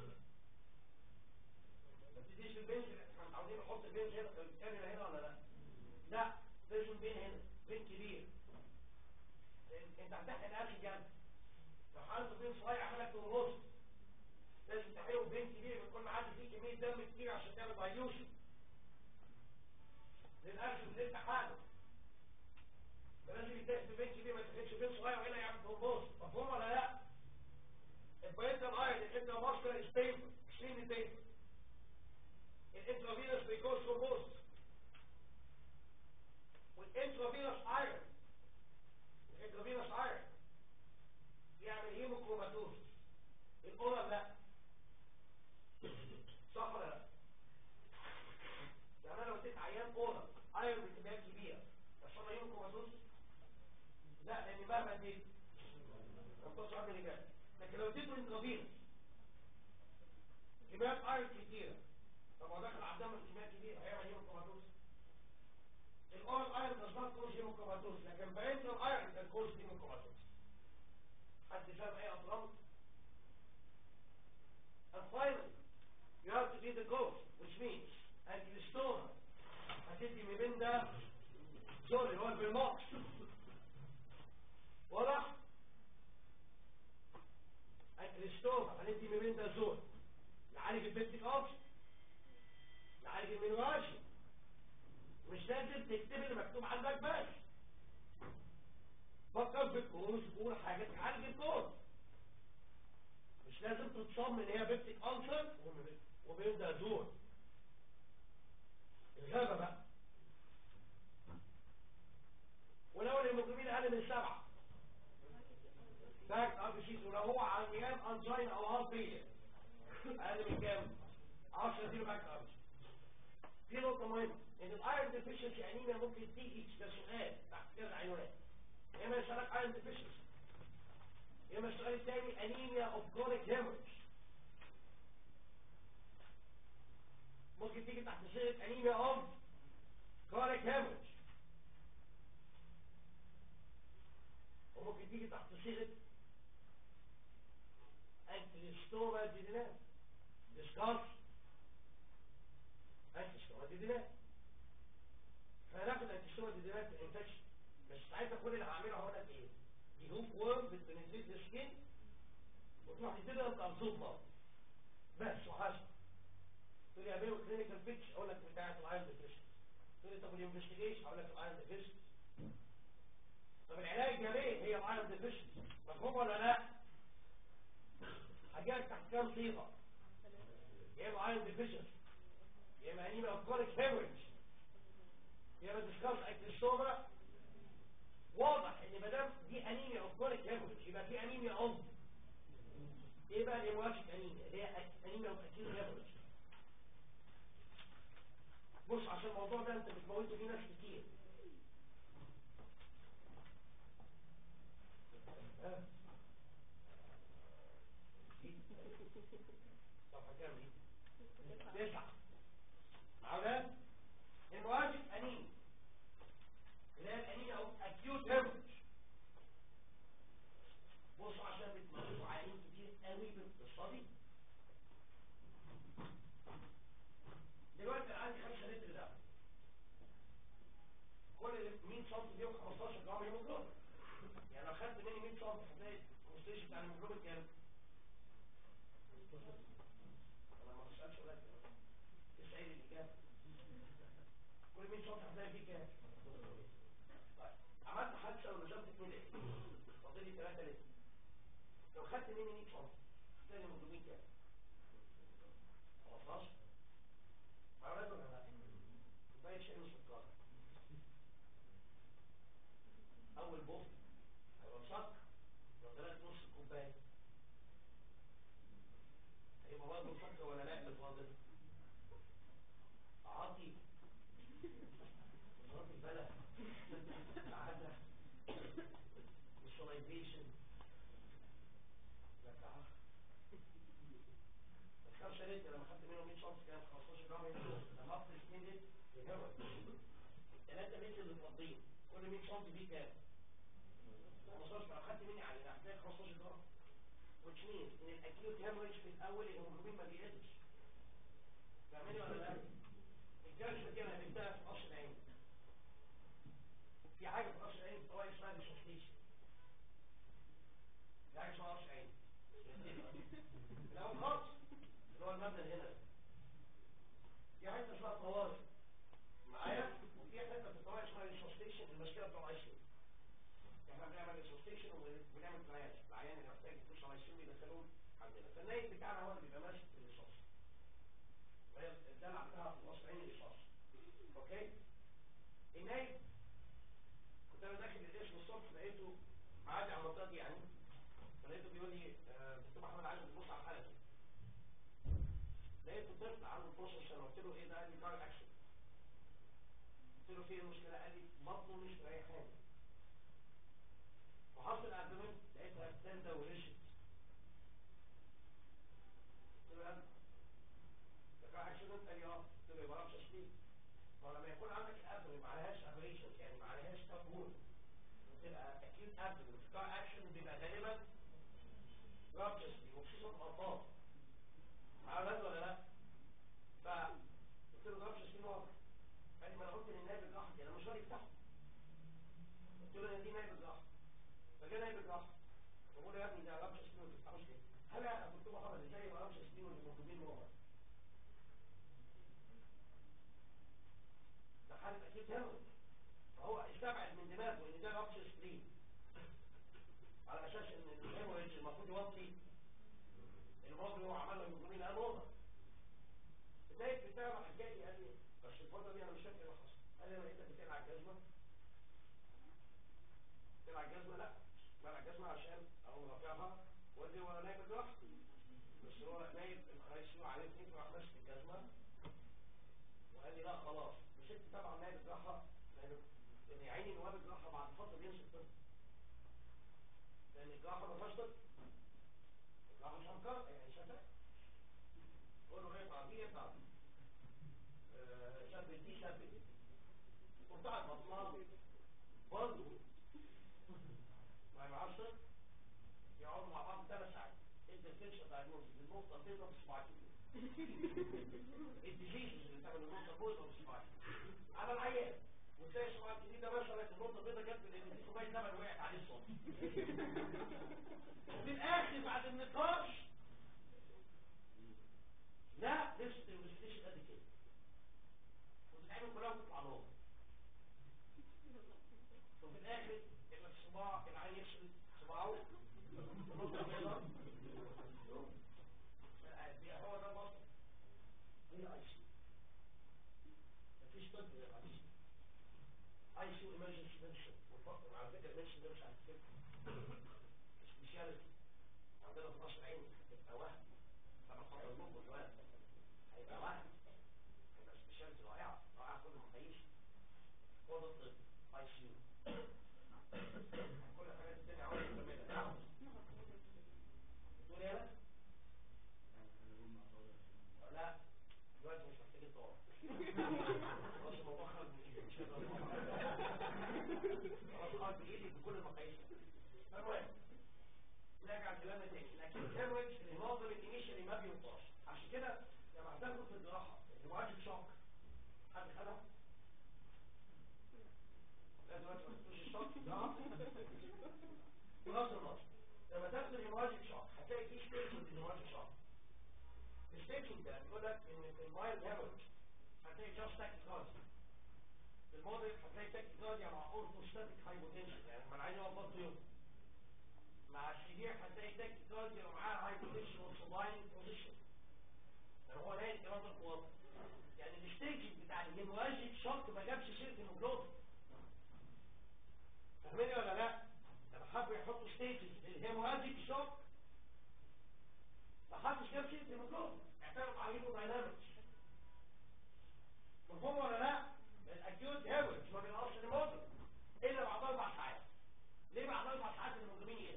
ما تديش البنج احنا عاوزين نحط البنج هنا الكاميرا هنا ولا لا لا لازم بين هنا بين كبير انت هتحقن اخر جنب لو حاطط بين صغير عملك تنغص لازم تحقنه بين كبير بيكون معدي فيه كميه دم كتير عشان تعمل دايلوشن للاكل اللي انت حاطه فلازم يتاخد بين كبير ما تاخدش بين صغير وهنا يعمل تنغص مفهوم ولا لا البيتال ايرون الانتراماسكولار is painful extremely painful الانترافينوس بيكون ثرومبوز والانترافينوس ايرون الانترافينوس ايرون يعمل هيموكروماتوز الاورال لا صح ولا لا يعني انا لو اديت عيان اورال ايرون بكميات كبيره يحصل له هيموكروماتوز لا لان مهما اديت ما بتوصل عند اللي جاي لكن لو اديته انترافينوس كميات ايرون كتيره طب هو داخل على الدم كميات كبيره هيعمل هيموكروماتوز الاورال ايرون does not cause هيموكروماتوز لكن parental iron can cause هيموكروماتوز حد فاهم ايه اطلاق and finally you have to be the ghost which means الكريستوما هتدي من ده سوري هو البرموكس واضح الكريستوما هندي من ده زول نعالج البنتك اوبشن نعالج المنواشي مش لازم تكتب اللي مكتوب عندك بس فكر في الكروز قول حاجة تعالج الكروز مش لازم تتصمم ان هي بنتك ألسر وبيبدأ زور الغابة بقى ولو الهيموجلوبين اقل من سبعة فاكت اب شيت ولو هو على ايام انجين او هاربية اقل من كام 10 زيرو فاكت اب في نقطة مهمة ان الايرون ديفيشنسي انيميا ممكن تيجي كسؤال تحت كذا عنوان يا اما يسألك ايرون ديفيشنسي يا اما السؤال الثاني انيميا اوف كرونيك هيموريج ممكن تيجي تحت صيغة انيميا اوف كرونيك هيموريج وممكن تيجي تحت صيغة انكليستوما ديدينات ديسكاس انكليستوما ديدينات فهناخد انكليستوما ديدينات في الانفكشن بس ساعتها كل اللي هعمله هقول لك ايه دي هوب وورم بتبنتريت السكين وتروح تبتدي انت ابسوط نار بس وحسب تقول لي اعملوا كلينيكال بيتش اقول لك بتاعت الايرون ديفيشن تقول لي طب الانفستيجيشن اقول لك الايرون ديفيشن طب العلاج الجميل هي الايرون ديفيشن مفهوم ولا لا هجيلك تحت كام صيغه يا اما ايرون ديفيشن يا اما انيميا اوف كرونيك هيموريج يا اما ديسكاس اكتشوما واضح ان ما دام دي انيميا اوف كرونيك هيموريج يبقى في انيميا اوف ايه بقى الهيموراجيك انيميا اللي هي انيميا اوف اكيوت هيموريج بص عشان الموضوع ده انت بتموته فيه ناس كتير ها صفحة كام دي؟ تسعة معانا المواجب أنيم اللي هي الأنيميا أو أكيوت هيموريج بصوا عشان بتموتوا عيانين كتير قوي بالقصة دي دلوقتي انا عندي 5 لتر دم كل 100 سم دي 15 جرام هيموجلوبين يعني لو خدت مني 100 سم هتلاقي الكونستيشن بتاع الهيموجلوبين كام انا ما بسالش ولا اسال الاجابه كل مين شاطر هتلاقي فيه كام طيب عملت حادثه ونزلت اتنين ايه فاضل لي ثلاثه لسه لو خدت مني 100 شنطه هتلاقي مطلوبين كام 15 عملت ولا لا كوبايه شاي وسكر اول بوف هيبقى مسكر لو طلعت نص الكوبايه هيبقى برضه مسكر ولا لا الفاضل عاطي وزارة البلد العادة visualization لك اه بس كم شريت لما خدت منهم 100 شمس كان 15 جرام ينزل لما اخد 2 لتر يجرب 3 لتر اللي فاضيين كل 100 شمس دي كام؟ 15 لو خدت مني على محتاج 15 جرام which means ان الاكيوت هيموريج في الاول الهيموجلوبين ما بيقلش فاهمني ولا لا؟ الكالسيوم دي انا هنبدأ في قصر العين في حاجة في قصر العين طوال اسمها ديسوسيشن في حاجة اسمها قصر العين من اول خالص اللي هو المبنى اللي هنا في حتة اسمها طوارئ معايا وفي حتة في الطوارئ اسمها ديسوسيشن المشكلة بتوع الايسيو احنا بنعمل ديسوسيشن وبنعمل ترياج العيان اللي محتاج يخش على الايسيو يدخلوه عندنا فالنايم بتاعنا هو اللي بيبقى ماشي في الرصاص وهي الدلع بتاعها في مصر عين الرصاص اوكي النايم كنت انا داخل القسم الصبح لقيته معدي على المنطقه دي يعني فلقيته بيقول لي آه، دكتور محمد عايز تبص على حالتي لقيته طفل عنده 12 سنه قلت له ايه ده قال لي كار اكشن قلت له في ايه المشكله قال لي بطنه مش مريحاني وحصل الابدومين لقيتها تندى ورشت قلت له يا ابني ده كار اكشن قال لي اه قلت له يبقى رابش اشتيك ولما يكون عندك الابدومين ما عليهاش ابريشنز يعني ما عليهاش تبول وتبقى اكيد ابدومين كار اكشن بيبقى غالبا رابشس وخصوصا الاطفال عارف ولا لا فقلت له رابشس في نوع قال لي ما انا قلت للنائب الجراحي انا مش راضي يفتحه قلت له انا دي نائب الجراحي فجاء نائب الجراحي بقول له يا ابني ده رابشس فيه ما تفتحوش ليه هل انا قلت له محمد ازاي يبقى رابشس فيه واللي موجودين جوه ده حالة اكيد هيموريج فهو استبعد من دماغه ان ده رابشس سبلين على اساس ان الهيموريج المفروض يوطي الموضوع اللي هو عمله هيموجلوبين انوضه بداية بتاعه حكى لي قال لي بس الفترة دي انا مش فاكر ايه اللي حصل قال لي انا لقيتك بتقلع الجزمة تقلع الجزمة لا بقلع الجزمة عشان اقوم رافعها وادي وانا نايم براحتي بس هو نايم الخيشي وعرفني فراح ماسك الجزمة وقال لي لا خلاص مسكت طبعا نايم الجراحة لان عيني نواب الجراحة بعد فترة بيمسك طفل لان الجراحة ما فيهاش طفل الجراحة مش هنكر يعني شفاء قول له اقطع دي اقطع دي آه، شبك دي شبك دي وبتاع بطنها برضه ما يبقاش طفل يقعدوا مع بعض ثلاث ساعات انت بتنشط دايجنوز بالنقطة تضرب صباعك الديزيز اللي بتعمل النقطة بيضرب صباعك على العيان وتلاقي صباعك الجديد ده مثلا النقطة البيضاء جت من دي كوباية لبن وقعت عليه الصوت وفي الاخر بعد النقاش لا لبست الانفستيشن قد كده وتتعمل كلها وتطلع نور وفي الاخر يبقى الصباع العين يفصل صباعه النقطة البيضاء هو ده المصدر هي اي سي مفيش طب غير اي سي اي سي ايمرجنسي منشن وعلى فكره المنشن ده مش على فكره سبيشاليتي عندنا في مصر عين هتبقى واحد طبعا خاطر لكم دلوقتي هيبقى واحد هيبقى سبيشاليتي رائعه رائعه كل المقاييس هو ده الطب اي سي كل الحاجات التانية عاوز تعملها تقول ايه لا دلوقتي مش محتاجين طوال خلاص الموضوع خرج من ايدي مش هقدر خلاص خرج من ايدي بكل المقاييس المهم نرجع كلامنا تاني لكن الهيموريج الهيموجلوبين الانيشالي ما بينطاش عشان كده لما هتاخد في الجراحه المواجهه شوك حد خدها؟ لا دلوقتي ما تدوش الشوك جراحه خلاص النص لما تاخد الهيموراجيك شوك هتلاقي في ستيج من الهيموراجيك شوك الستيتشنج ده بيقول لك ان في المايل هيموريج هتلاقي جاست تاكيكارديا في المودريت هتلاقي تاكيكارديا مع اورثوستاتيك هايبوتنشن يعني ما انا عايز اقف بطل يوم مع السيفير هتلاقي تاكيكارديا ومعاها هايبوتنشن وسلاين بوزيشن يعني هو نايم كمان القوات يعني الستيج بتاع الهيموراجيك شوك ما جابش سيره هيموجلوبين فاهميني ولا لا؟ لما حبوا يحطوا ستيجز الهيموراجيك شوك ما حدش جاب سيره هيموجلوبين اعتمدوا على الهيموداينامكس مفهوم ولا لا؟ الاكيوت هيموريج ما بينقصش الموضوع الا بعد اربع ساعات ليه بعد اربع ساعات المجرمين ايه؟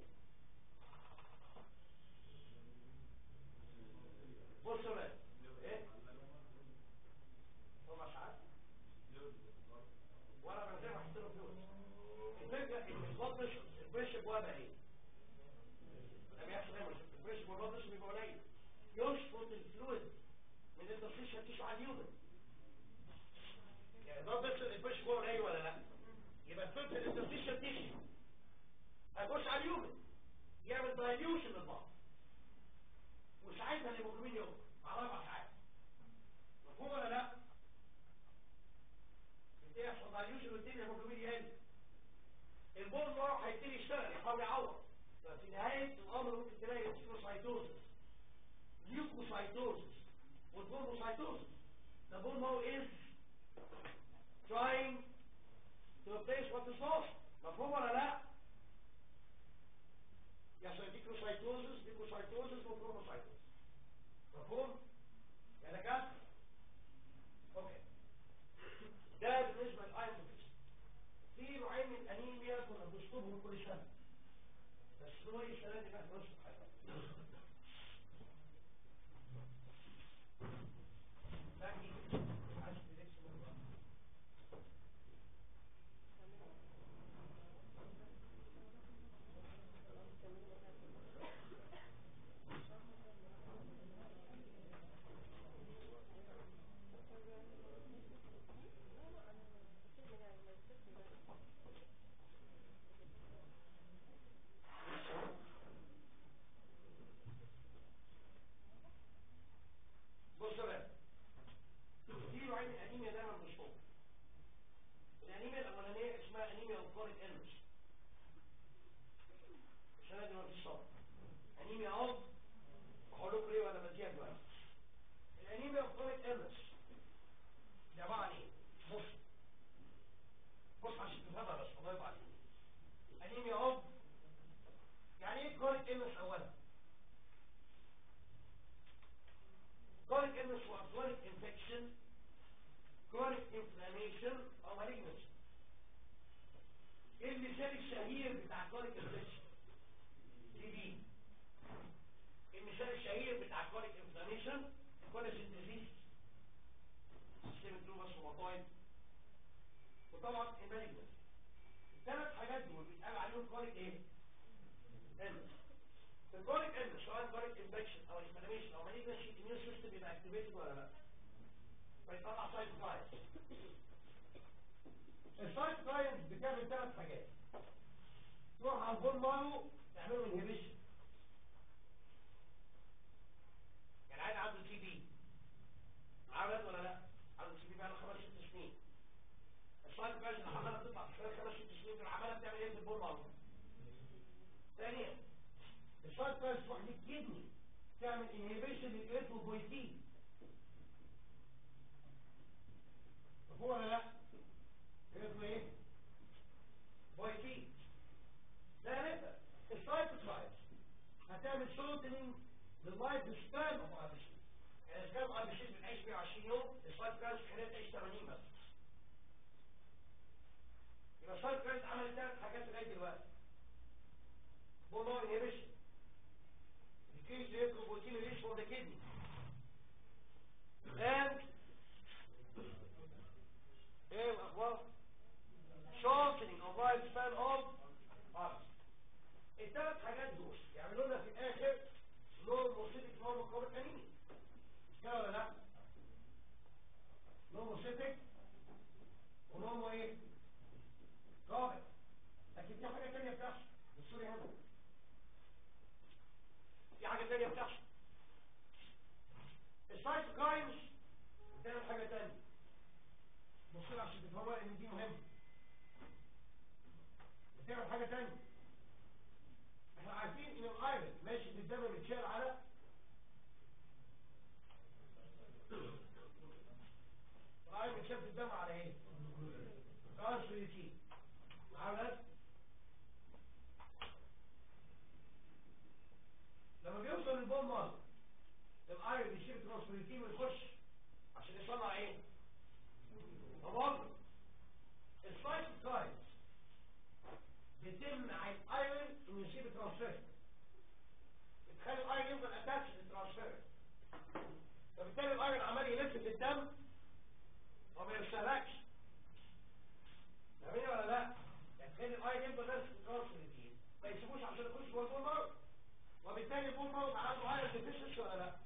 بصوا بقى ايه؟ اربع ساعات ولا من غير ما احط له فلوس الفكره ان البطش البريشر بوضع ايه؟ لما يحصل ايه البريشر والبطش بيبقى قليل يشفط الفلويد من الانترفيشن تيشو على اليومن يعني ده بس البريشر جوه قليل ولا لا؟ يبقى الفلويد في الانترفيشن تيشو هيخش على اليومن يعمل دايليوشن للبعض وساعتها الهيموجلوبين يوم على اربع ساعات مفهوم ولا لا؟ يبتدي يحصل دايليوشن ويبتدي الهيموجلوبين يقل البول مارو هيبتدي يشتغل يحاول يعوض ففي نهايه الامر ممكن تلاقي سيروسايتوزس ليوكوسايتوزس والبولموسايتوزس the bone marrow is trying to replace what is lost مفهوم ولا لا؟ يحصل ديكروسايتوزس ديكروسايتوزس وبروموسايتوزس مفهوم؟ يعني كده؟ اوكي ده بالنسبه للايرون في نوعين من الانيميا كنا بنشطبهم كل سنه بس هو السنه دي كانت نص حاجه ثاني عايز تلبس من بره بص بقى في نوعين من الانيميا دايما مشهور الانيميا الاولانيه اسمها انيميا اوكوريك انرج السنه دي ما فيش صبر انيميا اوف هقول لكم ليه وانا بديها دلوقتي الانيميا اوكوريك انرج دي عباره عن ايه؟ بص بص عشان تفهمها بس الله يبارك عليك انيميا اوف يعني ايه كوريك انرج اولا؟ chronic illness or chronic infection, chronic inflammation or malignancy. ايه المثال الشهير بتاع chronic infection؟ دي دي. المثال الشهير بتاع chronic inflammation collagen disease systemic lupus rheumatoid وطبعا المالجنس الثلاث حاجات دول بيتقال عليهم chronic ايه؟ illness الكوريك ان سواء كوريك انفكشن او انفلاميشن او مالجنسي الاميون سيستم بيبقى اكتيفيتد ولا لا فيطلع سايتوكاينز السايتوكاينز بتعمل ثلاث حاجات تروح على البول مارو تعمله انهبيشن يعني عايز عنده تي بي عملت ولا لا عنده تي بي بقى له خمس ست سنين السايتوكاينز اللي عماله تطلع في خلال خمس ست سنين دول عماله بتعمل ايه في البول مارو ثانيا الشرط بقى تروح للكدني تعمل انهيبيشن للاريثروبويتين مفهوم ولا لا؟ اريثرو ايه؟ بويتين ثالثا السايتوكاينز هتعمل شورتنينج لللايف سبان اوف اربشين يعني سبان اربشين بنعيش 120 يوم السايتوكاينز خلال تعيش 80 بس يبقى السايتوكاينز عملت ثلاث حاجات لغايه دلوقتي بولار انهيبيشن increase the erythropoietin release from the kidney. And ايه الاخبار shortening of lifespan of heart الثلاث حاجات دول يعملوا لنا في الاخر نورموسيتك نورموكوريك انيميا مش كده ولا لا نورموسيتك ونورمو ايه رابع لكن في حاجه ثانيه بتحصل بالسوري هنا في حاجة تانية بتحصل السايتوكاينز بتعمل حاجة تانية بص لها عشان تفهموا ان دي مهمة بتعمل حاجة تانية احنا عارفين ان الايرون ماشي في الدم متشال على الايرون متشال في الدم على ايه؟ ترانسفيريتين معانا لما بيوصل للبول مارك الايرون يشيل ترانسفيريتين ويخش عشان يصنع ايه؟ طبعا السايتوكاينز بتمنع الايرون انه يسيب الترانسفير بتخلي الايرون يفضل اتاتش للترانسفير فبالتالي الايرون عمال يلف في الدم وما يرسلكش فاهمين ولا لا؟ يعني تخلي الايرون يفضل ماسك الترانسفير دي ما يسيبوش عشان يخش جوه البول مارك وبالتالي البول مارك عنده ايرون ديفيشنسي ولا لا؟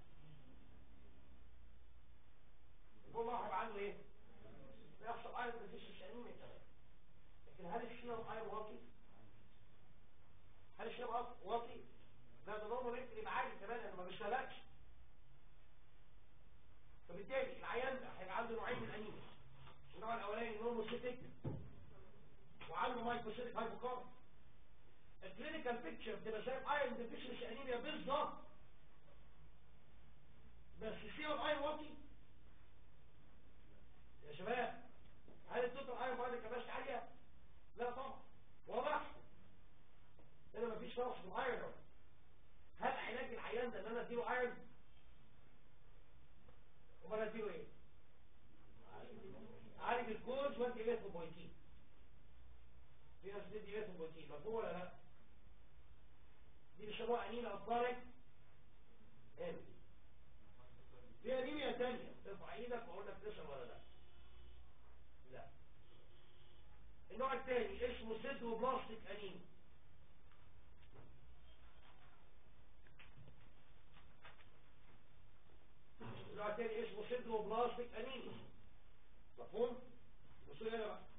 البول مارك هيبقى عنده ايه؟ بيحصل ايرون ديفيشنسي انيميا كمان لكن هل الشيء ايرون واطي؟ هل الشيء واطي؟ لا ده نورمال ممكن يبقى عالي كمان انا ما بيشتغلش فبالتالي العيان ده هيبقى عنده نوعين من الانيميا النوع الاولاني نورموسيتيك وعنده مايكروسيتيك هايبوكارب الكلينيكال بيكتشر بتبقى شايف ايرون ديفيشنسي انيميا بالظبط بس السي الايرون واطي يا شباب هل التوتال ايرون بعد كباش عاليه لا طبعا واضح هنا مفيش فرق في الايرون هل علاج العيان ده ان انا اديله ايرون امال اديله ايه عالج الكوز وادي ليثوبويتين في ناس بتدي ليثوبويتين مفهوم ولا لا دي بيسموها انيميا اطفالك امتي في انيميا تانية ترفع ايدك واقول لك تشرب ولا لا لا النوع الثاني اسمه سيدوبلاستيك انيميا النوع الثاني اسمه سيدوبلاستيك انيميا مفهوم؟ بصوا هنا بقى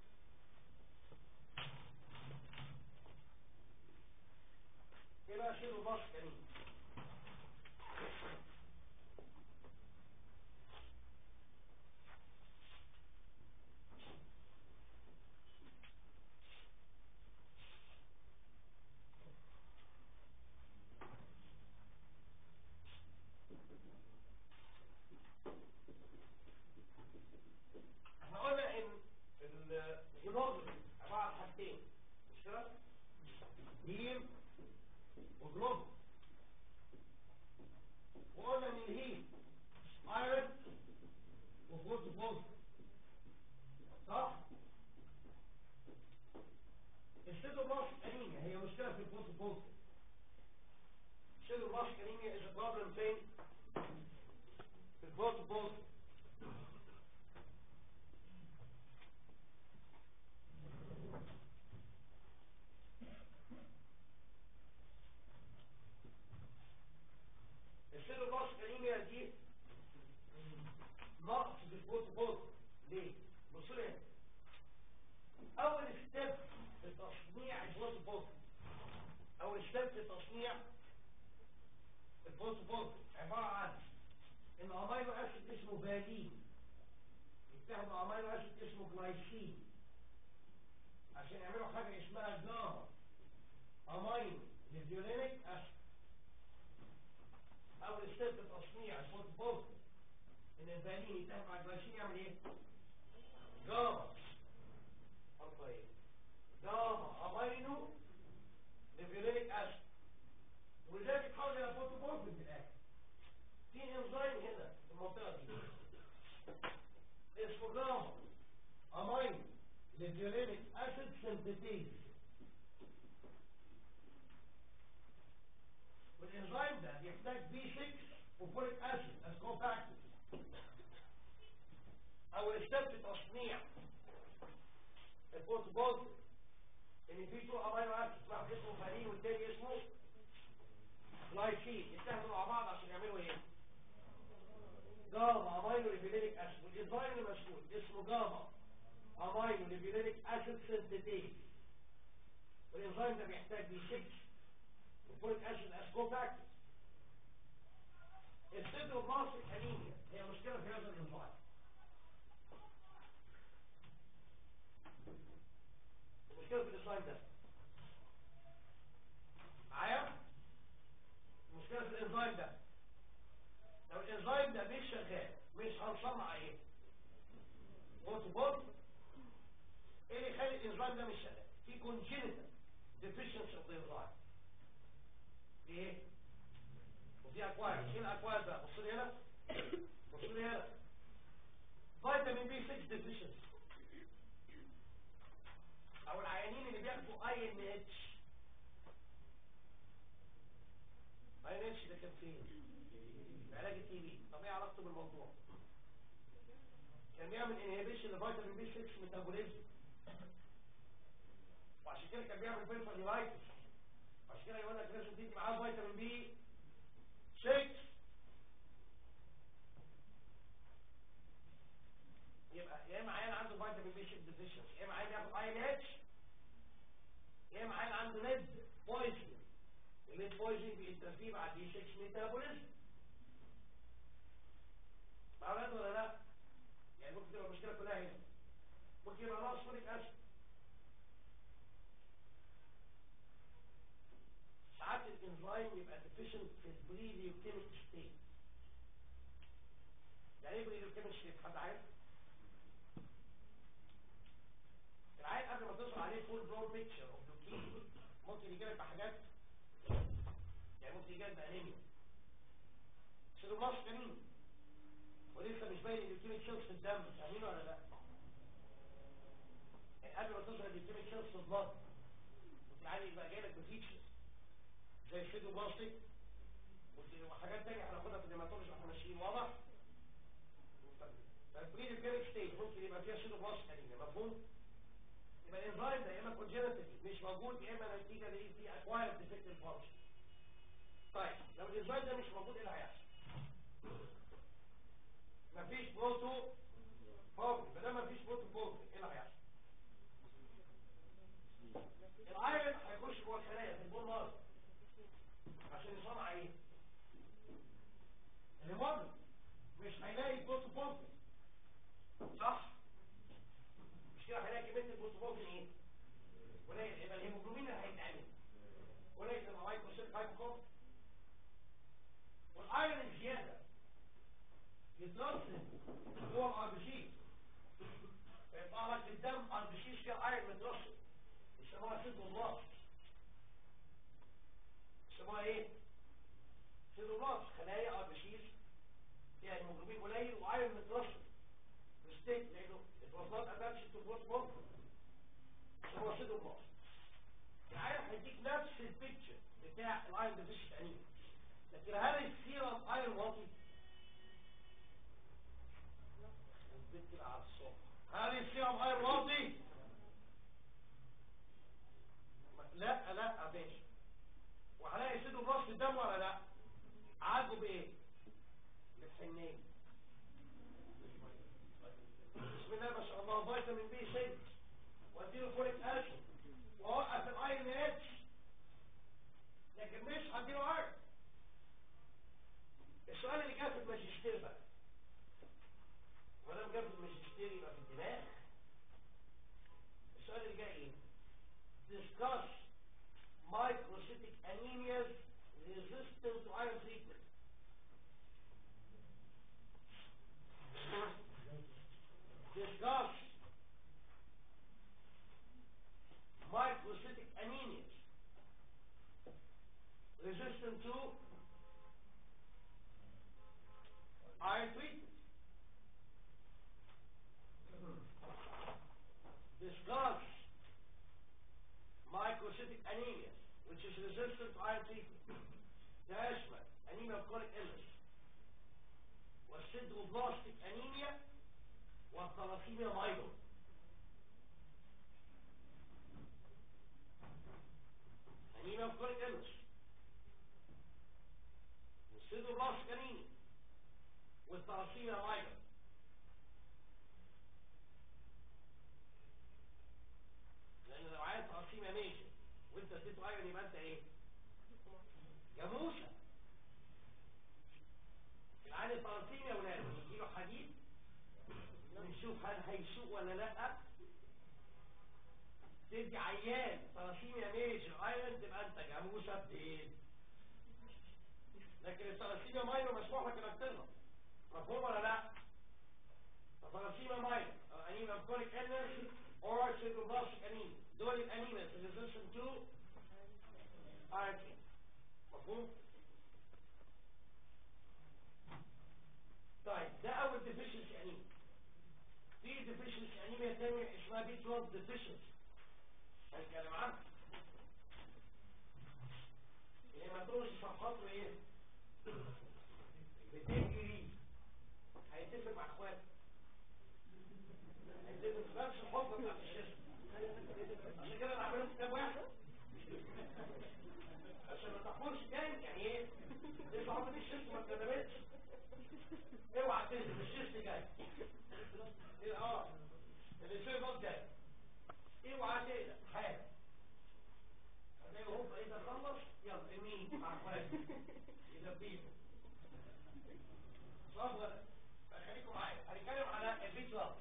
ايه بقى سيدوبلاستيك انيميا احنا قلنا ان الهيموجلوبين عباره عن حاجتين مش كده؟ هيم وجلوبين وقلنا ان الهيم ايرون وفوسفورس صح؟ السيتوبلاسtic انيميا هي مشكله في الفوسفورس السيتوبلاسtic انيميا is a problem فين؟ في الفوسفورس السيلوبلاست انيميا دي نقص في الفوسفورس ليه؟ بصوا لي هنا. اول ستيب في تصنيع الفوسفورس اول ستيب في تصنيع الفوسفورس عباره عن ان امينو اسيد اسمه فالين يتحدوا امينو اسيد اسمه جلايسين عشان يعملوا حاجه اسمها جاما امينو للفيولينيك اسيد اول ستيب في تصنيع الفوسفورس ان الفالين يتحد مع الجلايسين يعمل ايه؟ جاما حطها ايه؟ جاما امينو للفيولينيك اسيد ولذلك يتحول الى فوسفورس في الاخر في انزيم هنا في المنطقه دي اسمه جاما امينو للفيولينيك اسيد سنتيتيز والانزيم ده بيحتاج بي 6 وفوليك اسيد از كوفاكتورز اول ستيب في تصنيع الفوسفورس ان في تو امينو اسيد واحد اسمه فالين والتاني اسمه جلايسين يتحدوا مع بعض عشان يعملوا ايه؟ جاما امينو ليفيلينيك اسيد والانزيم المسؤول اسمه جاما امينو ليفيلينيك اسيد سنتيتيز والانزيم ده بيحتاج بي 6 وفوليك اسيد از كوفاكتورز السيدروبلاستيك انيميا هي مشكلة في هذا الانزايم المشكلة في الانزايم ده معايا المشكلة في الانزايم ده لو الانزايم ده مش شغال مش هنصنع ايه بوت بوت ايه اللي يخلي الانزايم ده مش شغال في congenital deficiency of the enzyme ايه وفي اكواد ايه الاكواد ده بص لي هنا بص لي هنا فيتامين بي 6 deficiency او العيانين اللي بياخدوا اي ان اتش اي ان اتش ده كان فين علاج التي بي طب ايه علاقته بالموضوع كان بيعمل انهبيشن لفيتامين بي 6 ميتابوليزم وعشان كده كان بيعمل بيرفاليلايتس عشان كده يقول لك لازم تدي معاه فيتامين بي 6 يبقى يا اما عيان عنده فيتامين بي 6 ديفيشنسي يا اما عيان ياخد اي ان اتش يا اما عيان عنده ليد بويزن الليد بويزن بينترفيه مع بي 6 ميتابوليزم معلومات ولا لا؟ يعني ممكن تبقى المشكله كلها هنا ممكن يبقى ناقص فوليك اسيد ساعات الانزيم يبقى ديفيشنت في البريليوكيميك ستيت يعني ايه بريليوكيميك ستيت حد عارف العين قبل ما تظهر عليه فول بلون بيكتشر اوف لوكيميا ممكن يجي لك بحاجات يعني ممكن يجي لك بانيميا سيروبلاست جميل ولسه مش باين اللوكيميك سيلز في الدم فاهمين ولا لا يعني قبل ما تظهر اللوكيميك سيلز في البلد ممكن العين يبقى جاي لك بفيتشرز زي السيدوبلاستيك وحاجات تانية هناخدها في الهيماتولوجي واحنا ماشيين واضح فالبريليوكيميك ستيت ممكن يبقى فيها سيدوبلاست انيميا مفهوم يبقى الانزيم ده يا اما كونجنتالي مش موجود يا اما نتيجه لايه في اكوايرد ديفكتيف فانكشن طيب لو الانزيم ده مش موجود ايه اللي هيحصل مفيش بروتو فوق ما دام مفيش بروتو فوق ايه اللي هيحصل الايرون هيخش جوه الخلايا في البول مارك عشان يصنع ايه الهيموجلوبين مش هيلاقي بروتو فوق صح مش كده هيلاقي كميه البروتوبوفين ايه قليل يبقى الهيموجلوبين اللي هيتعمل قليل لما مايكروسيل هايبوكوب والايرون الزياده يترسل جوه الار بي سي فيطلع لك في الدم ار بي سي فيها ايرون مترسل يسموها سيدوبلاست يسموها ايه سيدوبلاست خلايا ار بي سي فيها هيموجلوبين قليل وايرون مترسل مستيك لانه الوصلات اتاتش تو بوست بومب هو سيدو بوست العيان هيديك نفس البيكتشر بتاع الايرون ديفيشن انيميا لكن هل السيرم ايرون واطي البيت على الصبح هل السيرم ايرون واطي لا لا يا باشا وهلاقي سيدو بوست في الدم ولا لا عالجه بايه بالحنيه بسم الله ما شاء الله فيتامين بي 6 واديله فوليك اسيد واوقف الايرون اتش لكن مش هديله ايرون السؤال اللي جاء في الماجستير بقى ولم جاب في الماجستير يبقى في الدماغ السؤال اللي جاي ايه discuss microcytic anemias resistant to iron treatment discuss microcytic anemias resistant to iron treatment. Discuss microcytic anemias, which is resistant to iron treatment. Dashman, anemia of chronic illness. والسيدروبلاستيك انيميا والثلاسيميا مايلون انيميا of chronic illness والسيدروبلاستيك انيميا والثلاسيميا مايلون لان لو عايز ثلاسيميا ماشي وانت اديته ايرون يبقى انت ايه جاموسه العين الثلاسيميا ولاد تشوف هل هيسوق ولا لا تدي عيان ثلاسيميا ميجر ايلاند تبقى انت جاموسه بايه لكن الثلاسيميا ماينور مسموح لك انك تغلط مفهوم ولا لا ثلاسيميا ماينور انيميا كوليك انرجي or sideroblastic anemia دول الانيميا resistant to iron مفهوم طيب ده اول deficiency انيميا في deficiency انيميا تانية اسمها بي 12 deficiency هنتكلم عنها الهيماتولوجي صفحاته ايه بتجري هيتفق مع اخواته هيتفق في نفس الحكم بتاع الشيست عشان كده انا عامله كتاب واحد عشان ما تحفرش تاني يعني ايه لسه حاطط الشيست ما اتكلمتش اوعى تنزل الشيست جاي ايه اه الانسان جاي اوعى تقلق حاجه هتلاقي هوب اذا خلص يلا يمين مع اخواتي يدبيهم صح ولا خليكم معايا هنتكلم على البيت لاب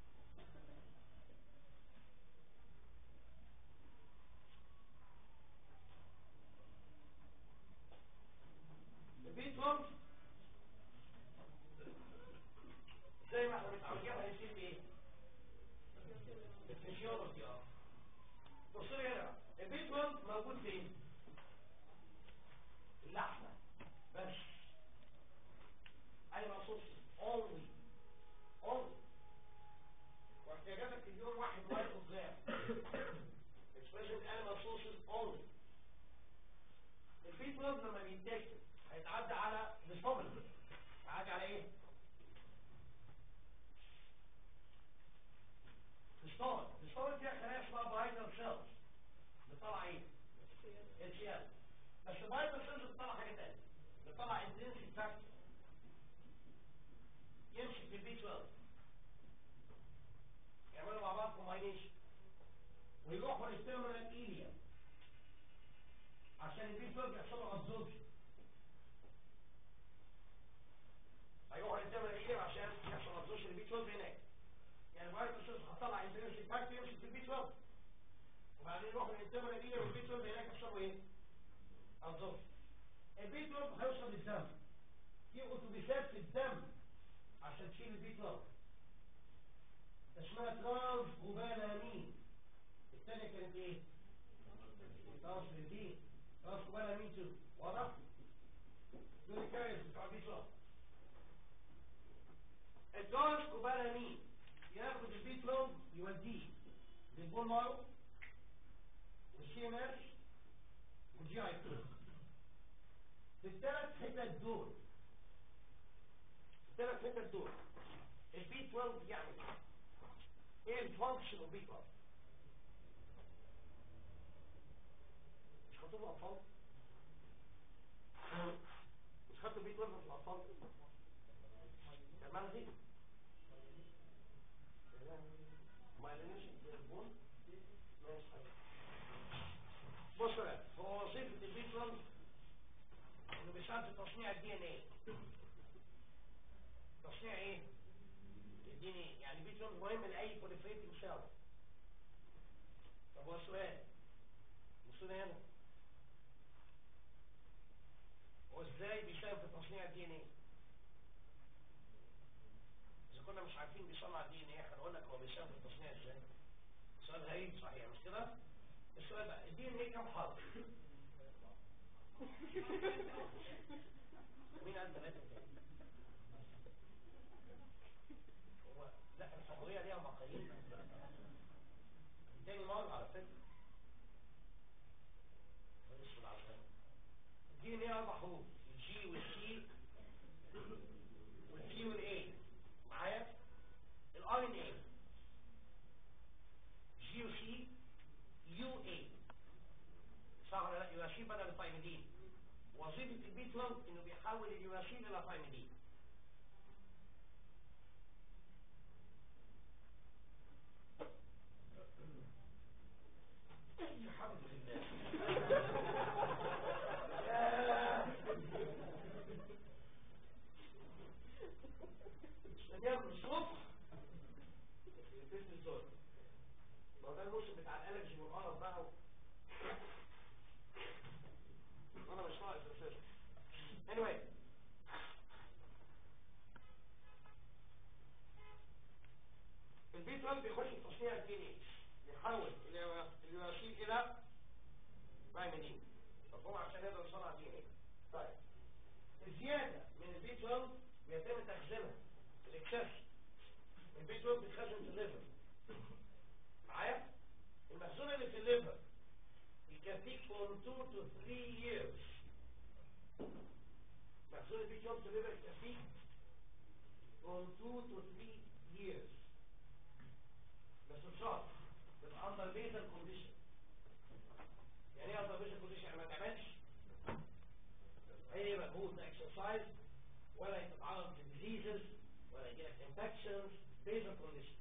البيت لاب زي ما احنا متعودين هيصير بايه الفسيولوجي اه بص لي هنا البيت لاب موجود فين اللحمه بس اي مصوص only only واحتياجاتك في اليوم واحد واحد قدام expression animal sources only الفيت لوب لما بيتاكل هيتعدى على الاستومك هيتعدى على ايه؟ الاستومك الاستومك فيها خلايا اسمها بايتال سيلز بتطلع ايه؟ اتش ال بس البايتال سيلز بتطلع حاجه ثانيه بتطلع انتنسي فاكتور يمشي في البي 12 يعملوا مع بعض كومباينيشن ويروحوا للتيرمينال ايليا عشان البي 12 يحصل له ابزوربشن هيروحوا للتيرمينال ايليا عشان يحصل ابزوربشن البي 12 هناك يعني الفيروس هتطلع انترنسي فاكتور يمشي في البي 12 وبعدين يروحوا للتيرمينال ايليا والبي 12 هناك يحصل له ايه؟ ابزوربشن البي 12 هيوصل للدم في اتوبيسات في الدم عشان تشيل البي 12 اسمها ترانس كوبالامين الثانية كانت ايه؟ ترانس ريتين ترانس كوبالامين 2 واضح؟ دول الكاريز بتوع البي 12 الترانس كوبالامين ياخد البي 12 يوديه للبون مارو والسي ام اس والجي اي 2 في الثلاث حتت دول الثلاث حتت دول البي 12 يعني ايه الفانكشن اوف بي 12 مش خطوه الاطفال مش خدتوا بي 12 في الاطفال كان معنى دي ما قالناش البون ماشي بص بقى هو وظيفه البي 12 انه بيساعد في تصنيع الدي ان ايه تصنيع ايه الدي ان ايه يعني بي 12 مهم لاي بوليفريتنج سيل طب هو السؤال السؤال هنا هو ازاي بيساهم في تصنيع الدي ان ايه اذا كنا مش عارفين بيصنع الدي ان ايه هنقول لك هو بيساهم في التصنيع ازاي سؤال غريب صحيح مش كده السؤال بقى الدي ان ايه كم حرف مين قال ثلاثة هو لا الحضورية ليها مقاييس تاني مرة على فكرة بلاش العظام الدي ان ايه اربع حروف الجي والسي والتي والاي معايا الار ان ايه جي وسي يو اي صح ولا لا يوراشين بدل الثايميدين وظيفة البي 12 انه بيحول اليوراشين الى ثايميدين الحمد لله نعمل الصبح مفهوم عشان يقدر يصنع دي ان ايه طيب الزياده من البي 12 بيتم تخزينها الاكسس البي 12 بيتخزن في الليفر معايا المخزون اللي في الليفر يكفيك from 2 to 3 years مخزون البي 12 في الليفر يكفيك from 2 to 3 years بس بشرط تبقى under basal condition يعني ايه under basal condition يعني ما تعملش اي مجهود اكسرسايز ولا تتعرض لديزيزز ولا يجيلك انفكشنز basal condition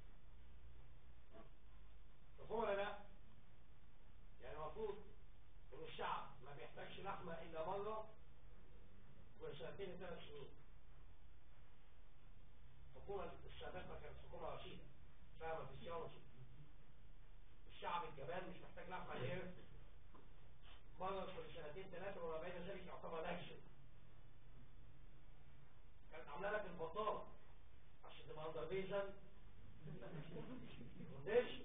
مفهوم ولا لا؟ يعني المفروض ان الشعب ما بيحتاجش لحمه الا مره كل سنتين لثلاث سنين الحكومه السابقه كانت حكومه رشيده فاهمه في السيولوجي الشعب الجبان مش محتاج لحمه غير مرة كل سنتين ثلاثة وما بين ذلك يعتبر اكشن كانت عاملة لك البطالة عشان تبقى اندر بيزن كونديشن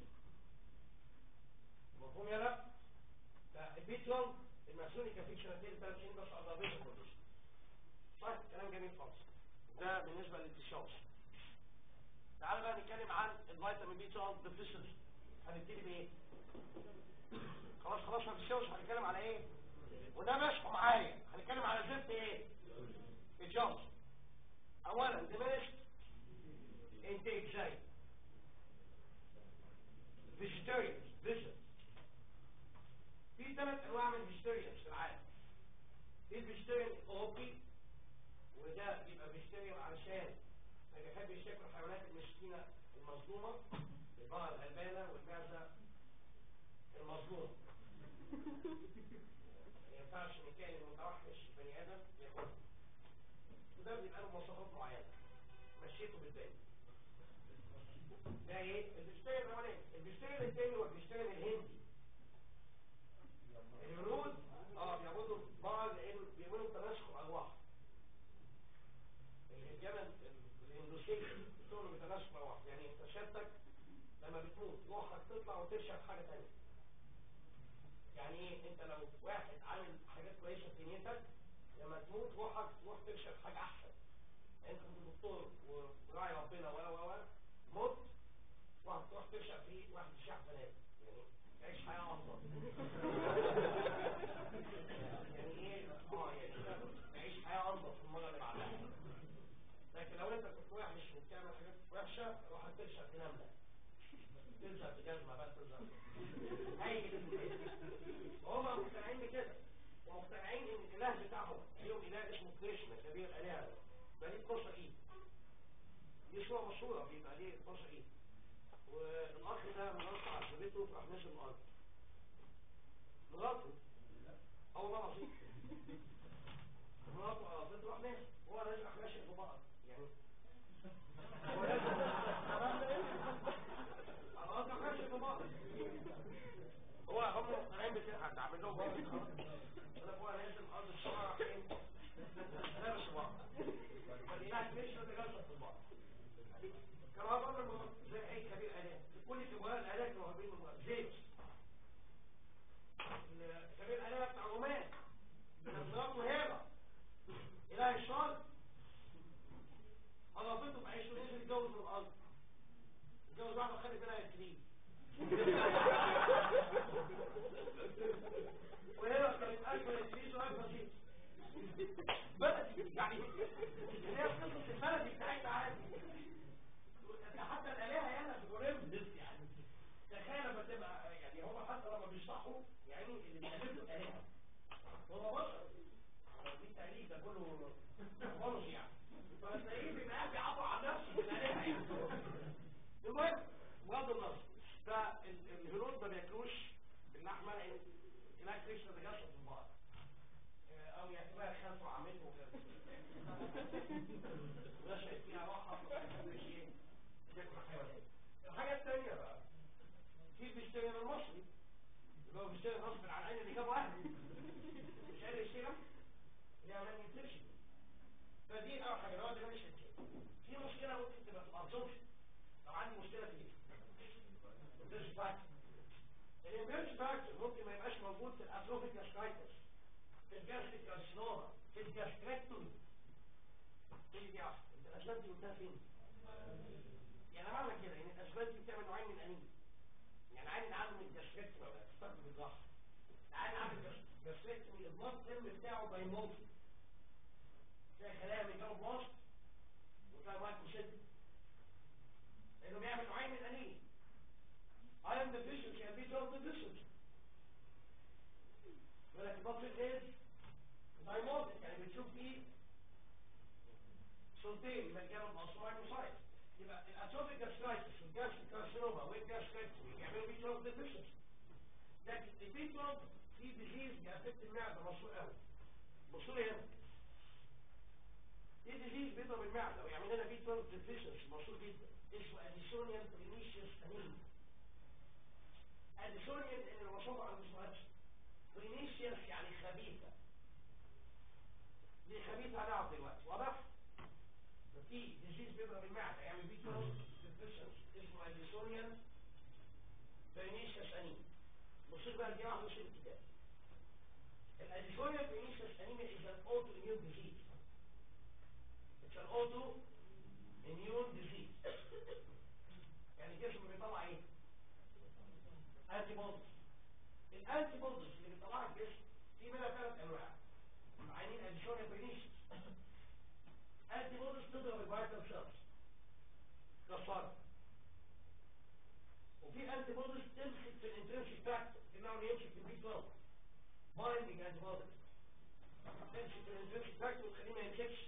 مفهوم يا لا؟ فالبيتيون المسؤول يكفيك سنتين ثلاث سنين بس اندر بيزن كونديشن طيب كلام جميل خالص ده بالنسبة للتشاوش تعال بقى نتكلم عن الفيتامين بي 12 ديفيشنسي هنبتدي بايه خلاص خلاص ما تشوش هنتكلم على ايه وده ماشي معايا هنتكلم على زفت ايه الجوز اولا diminished intake زي vegetarians vision في ثلاث انواع من الفيجيتيريانز في العالم في الفيجيتيريان الاوروبي وده بيبقى فيجيتيريان علشان ما بيحبش ياكل الحيوانات المسكينه المظلومه البقره الغلبانه والمعزه المظلوم ما ينفعش ان كان المتوحش بني ادم ياكل وده بيبقى له مواصفات معينه مشيته بالباقي ده ايه الفيجيتيريان الاولاني الفيجيتيريان الثاني هو الفيجيتيريان الهندي الهنود اه بيعبدوا بعض لان بيعملوا تناسق الارواح الجبل الهندوسية بتقولوا بتناسق الارواح يعني انت شهادتك لما بتموت روحك تطلع وترشق حاجه ثانيه يعني ايه انت لو واحد عامل حاجات كويسه في نيتك لما تموت روحك تروح ترشق حاجه احسن انت كنت دكتور وراعي ربنا ولا ولا مت واحد تروح ترشق في واحد الشعب بنات يعني تعيش حياه افضل يعني ايه اه يعني تعيش حياه افضل في المره اللي بعدها لكن لو انت كنت وحش وبتعمل حاجات وحشه روح ترشق في نمله تلزق بجزمه بقى تلزق اي هم مقتنعين بكده ومقتنعين ان الاله بتاعهم ليهم اله اسمه كريشنا كبير الالهه ده ليه 12 ايد دي صوره مشهوره بيبقى ليه 12 ايد والاخ ده مراته عذبته راح نزل الارض مراته اه والله العظيم مراته عذبته راح نازل هو نازل راح ماشي في بقر يعني هو نازل راح ماشي في بقر هو هم مقتنعين بكده هتعمل لهم ايه انا هو نازل الارض الشرع فين لابس بقر فالاله مش متجسد في البقر كما بره زي اي كبير اله كل كبار الاله كانوا واخدين من زيت كبير الاله بتاع رومان نظراته هيبه اله الشر عرفته بعيش ونزل يتجوز من الارض يتجوز واحده خلي منها سنين وهنا كانت اكبر الفلوس واكبر شيء بلدي يعني هي قصه البلدي بتاعتها عادي حتى الالهه يعني بتقول يعني تخيل لما تبقى يعني هم حتى لما بيشرحوا يعني اللي بيقلدوا الالهه هم بشر دي التقليد ده كله خالص يعني فتلاقيه بيبقى قاعد بيعبر عن نفسه بالالهه يعني المهم بغض النظر فالهنود ما بياكلوش اللحمه لان هناك ليش تتجسد في البقر او يعتبرها خالته وعمته ونشأت فيها راحه ما بيحبش ايه ياكل حيوانات الحاجه الثانيه بقى في بيشتري من المصري اللي هو بيشتري غصب عن عين اللي جابه اهله مش قادر يشتري اللي هو ما ينتجش فدي اول حاجه لو ده مش هتشتري في مشكله ممكن تبقى في الابسوربشن لو عندي مشكله في ايه؟ الامبيرش فاكتور الامبيرش فاكتور ممكن ما يبقاش موجود في الاتروفيك اسكايتس في الجاستريك كارسينوما في الجاستريكتومي ايه دي عشان انت الاسباب دي قلتها فين يعني معنى كده ان الاسباب دي بتعمل نوعين من الانيميا يعني عين عنده من الجاستريكتومي ولا تستخدم بالراحه عين عنده الجاستريكتومي البلاد سيل بتاعه بايموتي تلاقي خلايا بيجاوب بلاست وتلاقي واحد مشد لانه بيعمل نوعين من الانيميا iron deficiency and B12 deficiency ولكن البطل ايه دايموتيك يعني بتشوف فيه صوتين مجال الباصوماينوسايت يبقى الاتوبيك جاسترايتس والجاستريك كارسينوما والجاستريكتومي بيعملوا بي 12 ديفيشنسي لكن البي 12 في ديزيز بيأفكت المعده مشهور قوي بصوا هنا في ديزيز بيضرب المعده ويعمل لنا بي 12 ديفيشنسي مشهور جدا اسمه اديسونيال برينيشيوس انيميا اديسونيال ان الوصفه عند اسمهاش برينيشيوس يعني خبيثه دي خبيثه هنعرف دلوقتي واضح في ديزيز بيضرب المعده يعمل بي 12 ديفيشنسي اسمه اديسونيال برينيشيوس انيميا بصوا بقى دي واحده في الكتاب الاديسونيال برينيشيوس انيميا is an autoimmune disease it's an autoimmune disease يعني الجسم بيطلع ايه انتي بوديز الانتي بوديز اللي بيطلعها الجسم في منها ثلاث انواع عينين اديسونيال برينيشيوس انتي بوديز تضرب الفيتال سيلز كسرها وفي انتي بوديز تمسك في الانترنسيك فاكتور انه يمسك في البي 12 بايندينج انتي بوديز تمسك في الانترنسيك فاكتور وتخليه ما يمسكش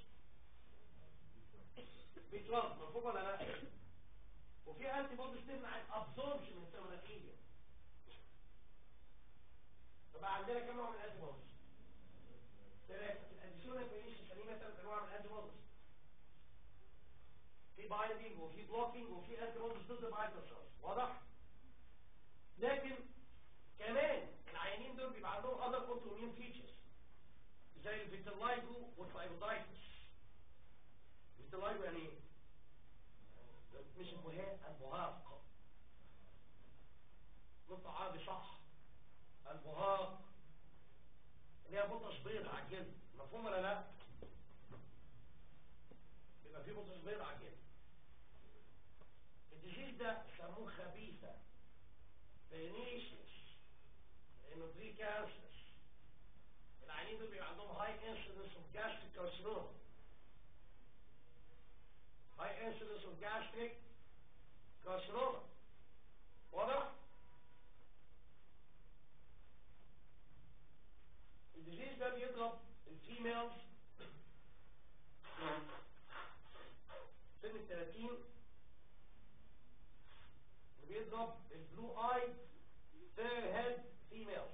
بي 12 مفهوم ولا لا وفي انتي بوديز تمنع الابسوربشن من السيرولاتية طبعا عندنا كم نوع من الانتي بوديز ثلاثه الاديشنال برينيشن سليمه ثلاث انواع من الانتي بوديز في بايندينج وفي بلوكينج وفي انتي بوديز ضد بايندر سيلز واضح لكن كمان العيانين دول بيبقى عندهم اذر اوتوميون فيتشرز زي الفيتلايجو والثايرويدايتس الفيتلايجو يعني ايه مش البهاء البهاق نطق عربي صح البهاق اللي هي بطش بيض على الجلد مفهوم ولا لا يبقى في بطش بيض على الجلد الديزيز ده سموه خبيثة بينيشيس لانه بري كانسر العيانين دول بيبقى عندهم هاي انسيدنس اوف جاستريك كارسينوما high incidence of gastric carcinoma واضح؟ الديزيز ده بيضرب الفيميلز سن ال 30 وبيضرب البلو اي فير هيد فيميلز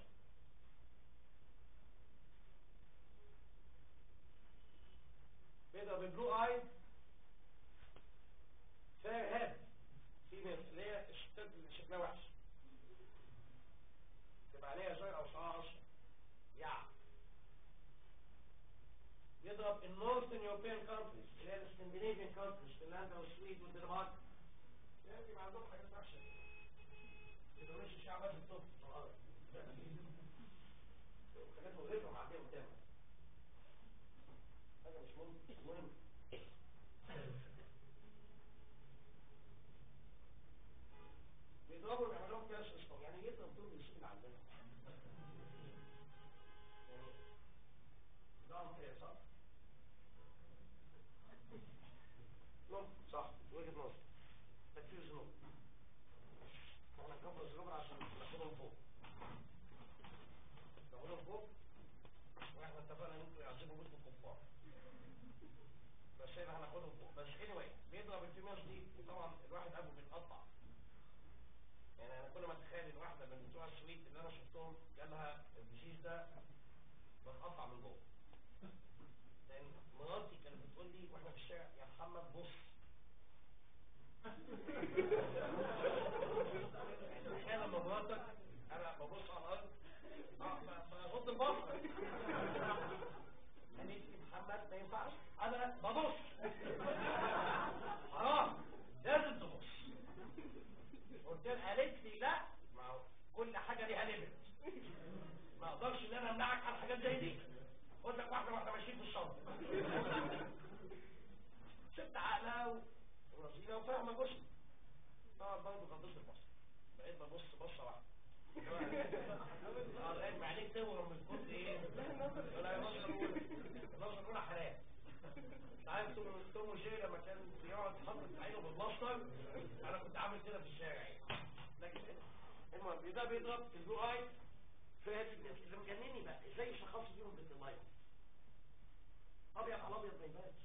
بيضرب البلو اي فير هيد فيميلز اللي هي الشتات اللي شكلها وحش تبقى عليها زي او شعرها اشهر يعني يضرب النورثن يوروبيان كونتريز اللي هي الاسكندنافيان كونتريز فنلندا والسويد والدنمارك يعني بيبقى عندهم حاجات وحشه يبقى مش الشعب في الطب في الارض حاجات مغرفه معديه قدامك حاجه مش مهم مش مهم بيضربوا يعملوا كاش اسمه يعني يضرب دول يشيل عندنا يعني ده كده صح نوم صح وجهة نظر تكفير ذنوب احنا نكبر الذنوب عشان ناخدهم فوق ناخدهم فوق واحنا اتفقنا ممكن يعذبوا بيت الكفار بس احنا هناخدهم فوق بس anyway بيضرب الفيميلز دي وطبعا الواحد ابو بيتقطع يعني انا كل ما اتخيل الواحده من بتوع السويد اللي انا شفتهم جالها الديزيز ده بنقطع من جوه لان مراتي كانت بتقول لي واحنا في الشارع يا محمد بص يعني تخيل لما مراتك انا ببص على الارض بغض البصر قالت لي محمد ما ينفعش انا ببص حرام لازم تبص قلت لها قالت لي لا ما هو كل حاجه ليها ليميت ما اقدرش ان انا امنعك عن حاجات زي دي قلت لك واحده واحده ماشيين في الشنطه ست عقلها ورزينه وفاهمه جزء طبعا برضه غضبت البصر بقيت ببص بصه واحده اه لقيت بعدين تورم من كتر ايه؟ ولا نظر الاولى النظر الاولى حلال عارف توم توم وجيري لما كان بيقعد حاطط عينه بالبلاستر انا كنت عامل كده في الشارع يعني لكن المهم ده بيضرب في البلو اي اللي مجنني بقى ازاي يشخصوا فيهم بالدلايت ابيض على ابيض ما يبانش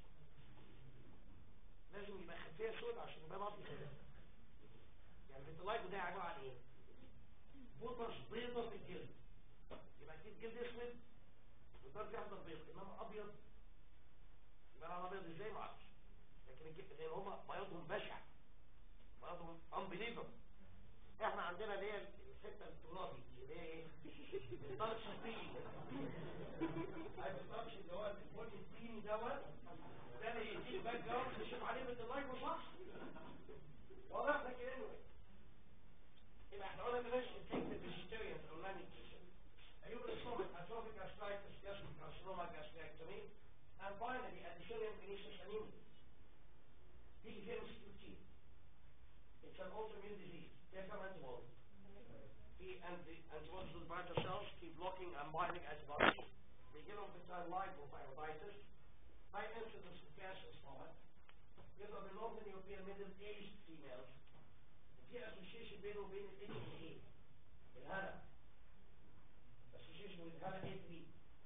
لازم يبقى خلفيه سود عشان يبان ابيض يعني الدلايت ده عباره عن ايه؟ بوطش بيضة في الجلد يبقى اكيد جلد اسود والدرجة يفضل بيض انما ابيض يبقى على ابيض ازاي معرفش لكن الجلد لان هما بياضهم بشع بياضهم unbelievable احنا عندنا اللي هي الحته الترابي دي اللي هي ايه؟ الطرش الطيني عارف الطرش اللي هو البولي الطيني دوت ده اللي يديك باك جراوند تشوف عليه باللايك وصح واضح لك ايه يبقى احنا قلنا بلاش نتكلم فيجيتيريان او لا نيوتريشن عيوب السtomach اتروفيك gastritis gastric carcinoma gastrectomy and finally additional pernicious anemia دي فيها مش كتير it's an autoimmune disease فيها كم antibody في antibodies ضد vital cells keep blocking and binding antibodies بيجي لهم في التايم لايف وفايروبايتس high incidence of gas and stomach يضرب ال Northern European middle aged females في اسوشيشن بينه وبين الاتش اي الهلا اسوشيشن with هلا اي 3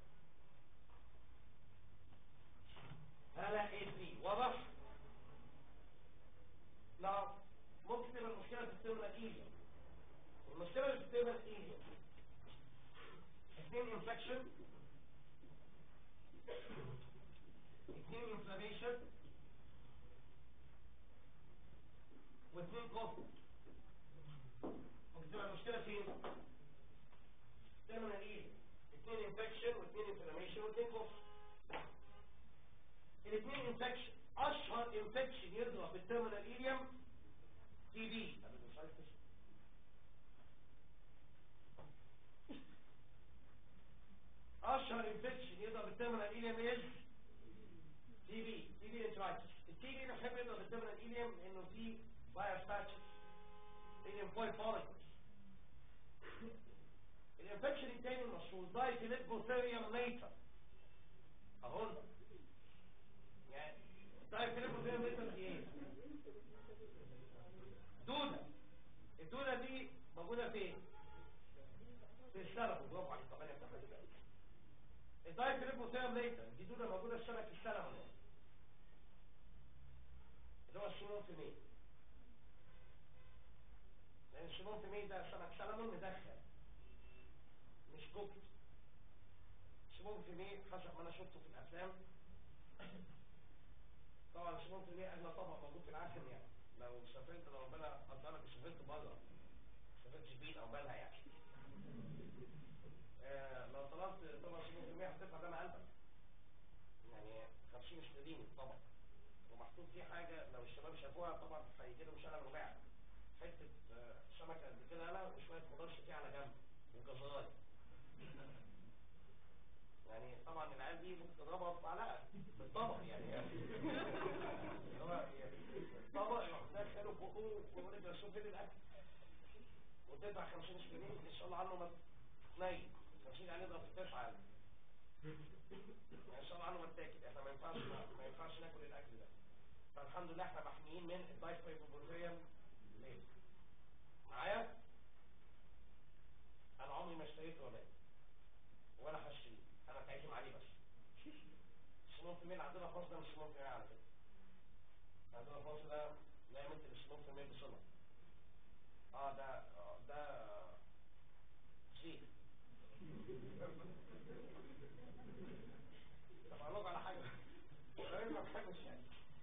هلا اي 3 واضح؟ لا ممكن تبقى المشكلة في الترمينال ايليا المشكلة اللي في الترمينال ايليا اثنين انفكشن اثنين انفلاميشن واثنين كفر ممكن تبقى المشكلة فين؟ ترمينال ايليا اثنين انفكشن واثنين انفلاميشن واثنين كفر الاثنين انفكشن اشهر انفكشن يضرب بالترمينال ايليوم تي بي اشهر انفكشن يضرب بالترمينال ايليوم از تي بي تي بي انترايتس التي بي بنحب يضرب بالترمينال ايليوم لانه فيه فايروس باتشز ايليوم فويل فوليكلز الانفكشن الثاني المشهور دايتيليت بوثيريوم ليتر اهو يعني طيب كده بوثيريوم ليتر دي ايه دودة الدودة دي موجودة فين في السلم برافو عليك طب انا بتاخد بالك الدايت ريبوثيرم ليتر دي دودة موجودة في شبكة السلم اللي هو السيمون في مين لان السيمون في مين ده شبك سلمون مدخل مش كوكت السيمون في مين حسب ما انا شفته في الافلام طبعا السيمون في مين اغلى طبق موجود في العالم يعني لو سافرت لو ربنا قدرك سافرت بره سافرت شبين او بالها يعني آه لو طلبت طبعا 70% هتدفع ده قلبك يعني 50 استرليني طبعا ومحطوط فيه حاجه لو الشباب شافوها طبعا هيجي لهم شلل رباعي حته آه سمكه قد كده قلم وشويه خضار شتيه على جنب وجزرايه يعني طبعا العيال دي ممكن تضربها في معلقه بالطبق يعني هو الطبق يروح داخله بقه ويقول لك ده شوف فين الاكل وتدفع 50 جنيه ان شاء الله عنه ما تنيل 50 يعني نضرب في تسعه يعني ان شاء الله عنه ما تاكل احنا ما ينفعش ما ينفعش ناكل الاكل ده فالحمد لله احنا محميين من الدايفايبوبروتيوم ليه معايا انا عمري ما اشتريت ولا ولا هشتريه انا تعيشم عليه بس السموم في ميل عندنا فاصل ده مش سموم في ميل على فكره عندنا فاصل ده لا يمثل السموم في ميل بصنع اه ده ده زيت طب اقول لكم على حاجه غير ما بحبش يعني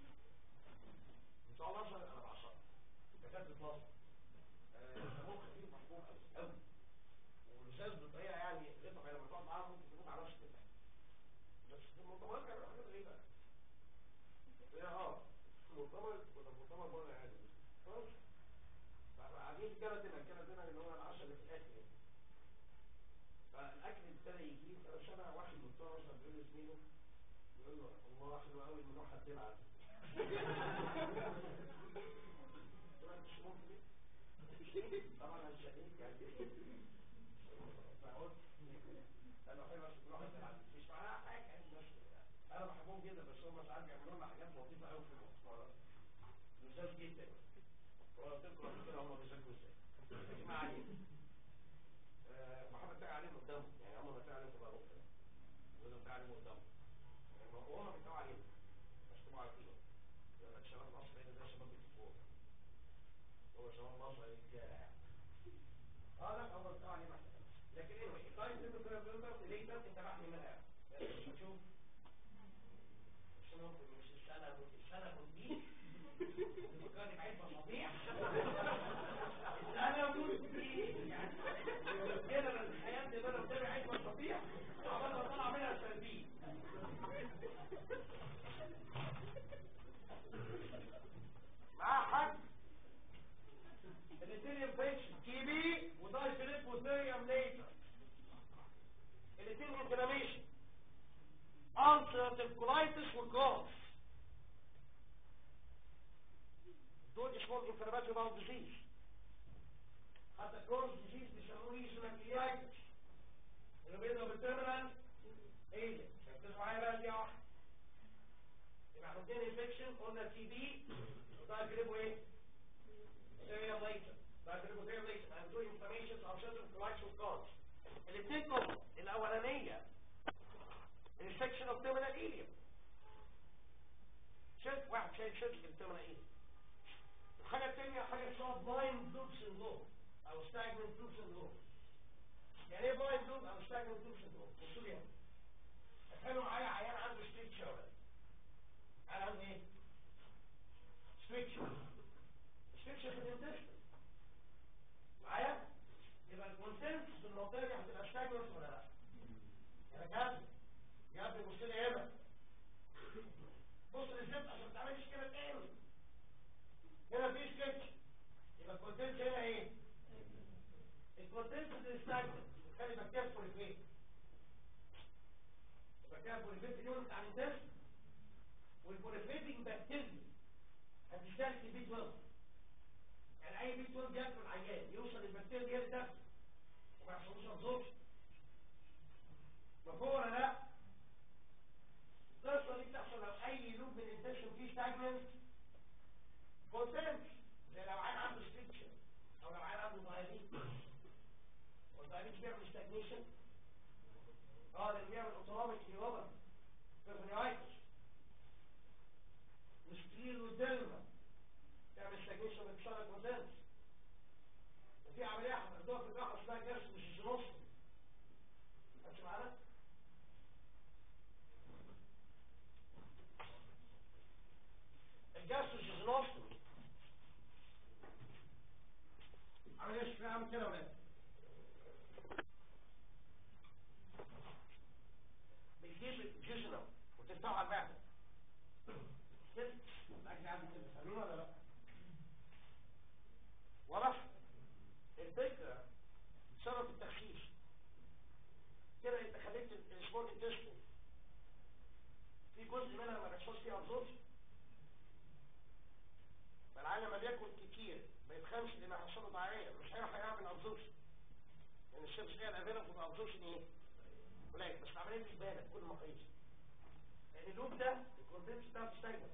ان شاء الله انا بعشرها دكاتره مصر مخ خفيف محبوب قوي والرسالة بطريقة يعني غير لما تقعد معاهم ممكن تموت على نفسك كده بس في المؤتمرات كانوا حاجات غريبة هي اه المؤتمر ولا المؤتمر بره يعني خلاص قاعدين في كنتنا الكنتنا اللي هو العشاء اللي في الاخر يعني فالاكل ابتدى يجيب انا شبه واحد مضطر مثلا بيقول يقول له الله حلو قوي الملوحه بتلعب مش ممكن طبعا انا شقيت يعني فقلت قال له حلوه الملوحه بتلعب مش معناها حاجه يعني بس انا بحبهم جدا بس هم ساعات بيعملوا لنا حاجات لطيفه قوي في المؤتمرات لذاذ جدا وقلت لكم قبل كده هم بيذاكروا ازاي ما علينا آه، محمد تاج عليهم قدامهم يعني هم بتاع عليهم في الغرب وده بتاع عليهم قدامهم يعني وهم بيتكلموا عليهم بس تبقوا عارفين يقول لك شباب مصر هنا ده شباب الكفور هو شباب مصر الجاع اه لا هم بيتكلموا عليهم احسن لكن ايه anyway, طيب تبقى كده بيقدر ليه انت بحمي منها شوف شنو مش السنه السنه دي فكرني بعيد مصابيح السنه دي يعني كده الحياه دي بدل ما عيد مصابيح عمال ما طلع منها سلبيه معاه حد الاثنين انفكشن تي بي ودايفيليب وثيريوم ليتر الاثنين انفلاميشن ulcerative colitis وكروس دول اسمهم inflammatory bowel disease حتى كروس ديزيز بيسموه ريجنال كليايتس اللي بيضرب التيرمينال ايه ركزوا معايا بقى دي واحده يبقى احنا ادينا انفكشن قلنا تي بي وده جريبه ايه؟ سيريال ليتر ده جريبه سيريال ليتر and two inflammations of certain colitis وكروس الاثنين كومن الاولانيه السكشن اوف تيرمينال ايليوم شلت واحد شايل شلت في التيرمينال ايليوم الحاجه الثانيه حاجه اسمها بلايند لوب سندروم او ستاجننت لوب سندروم يعني ايه بلايند لوب او ستاجننت لوب سندروم بصوا لي هنا تخيلوا معايا عيان عنده ستريت شاور عيان عنده ايه ستريت شاور ستريت شاور في الانتستين معايا يبقى الكونتنت في المنطقه دي هتبقى ستاجننت ولا لا يا جاب يا ابني بص لي هنا بص للزبده عشان ما تعملش كده تاني هنا في سكتش يبقى الكونتنت هنا ايه الكونتنت الستاجننت خلي بكتيريا بوليفيت البكتيريا بوليفيت يونت عن الدم والبوليفيتنج بكتيريا هتشتغل في بي 12 يعني اي بي 12 بياكل العيان يوصل البكتيريا دي للدم وما يحصلوش ابزوربشن مفهوم ولا لا؟ القصه دي بتحصل لو اي لوب من الانفكشن فيه ستاجننت كونتنت زي لو عيل عنده ستيتشن او لو عيل عنده دايابيت والدايابيت بيعمل ستاجنيشن اه ده بيعمل اوتونوميك نيوروبا بيرفونيايتس وستريل ودلما تعمل ستاجنيشن بتشتغل كونتنت وفي عمليه هتاخدوها في الجراحه اسمها جاس مش جنوس ماشي معانا الجاستروجينوستومي عامل ايش في عامل كده ولا بتجيب الجيجنم وتفتحه على المعده كده الاكل عامل كده فاهمين ولا لا واضح الفكره سبب التخسيس كده انت خليت السمول انتستين في جزء منها ما بيحصلش فيه ابزوربشن فالعيان لما بياكل كتير ما يتخنش لان هيحصل له ضعيه مش هيروح يعمل ابزوربشن لان الشمس هي الافيلابل في الابزوربشن ايه؟ قليل بس العمليه مش باينه بكل مقاييس لان اللوب ده الكونتنت بتاعته ستاجنت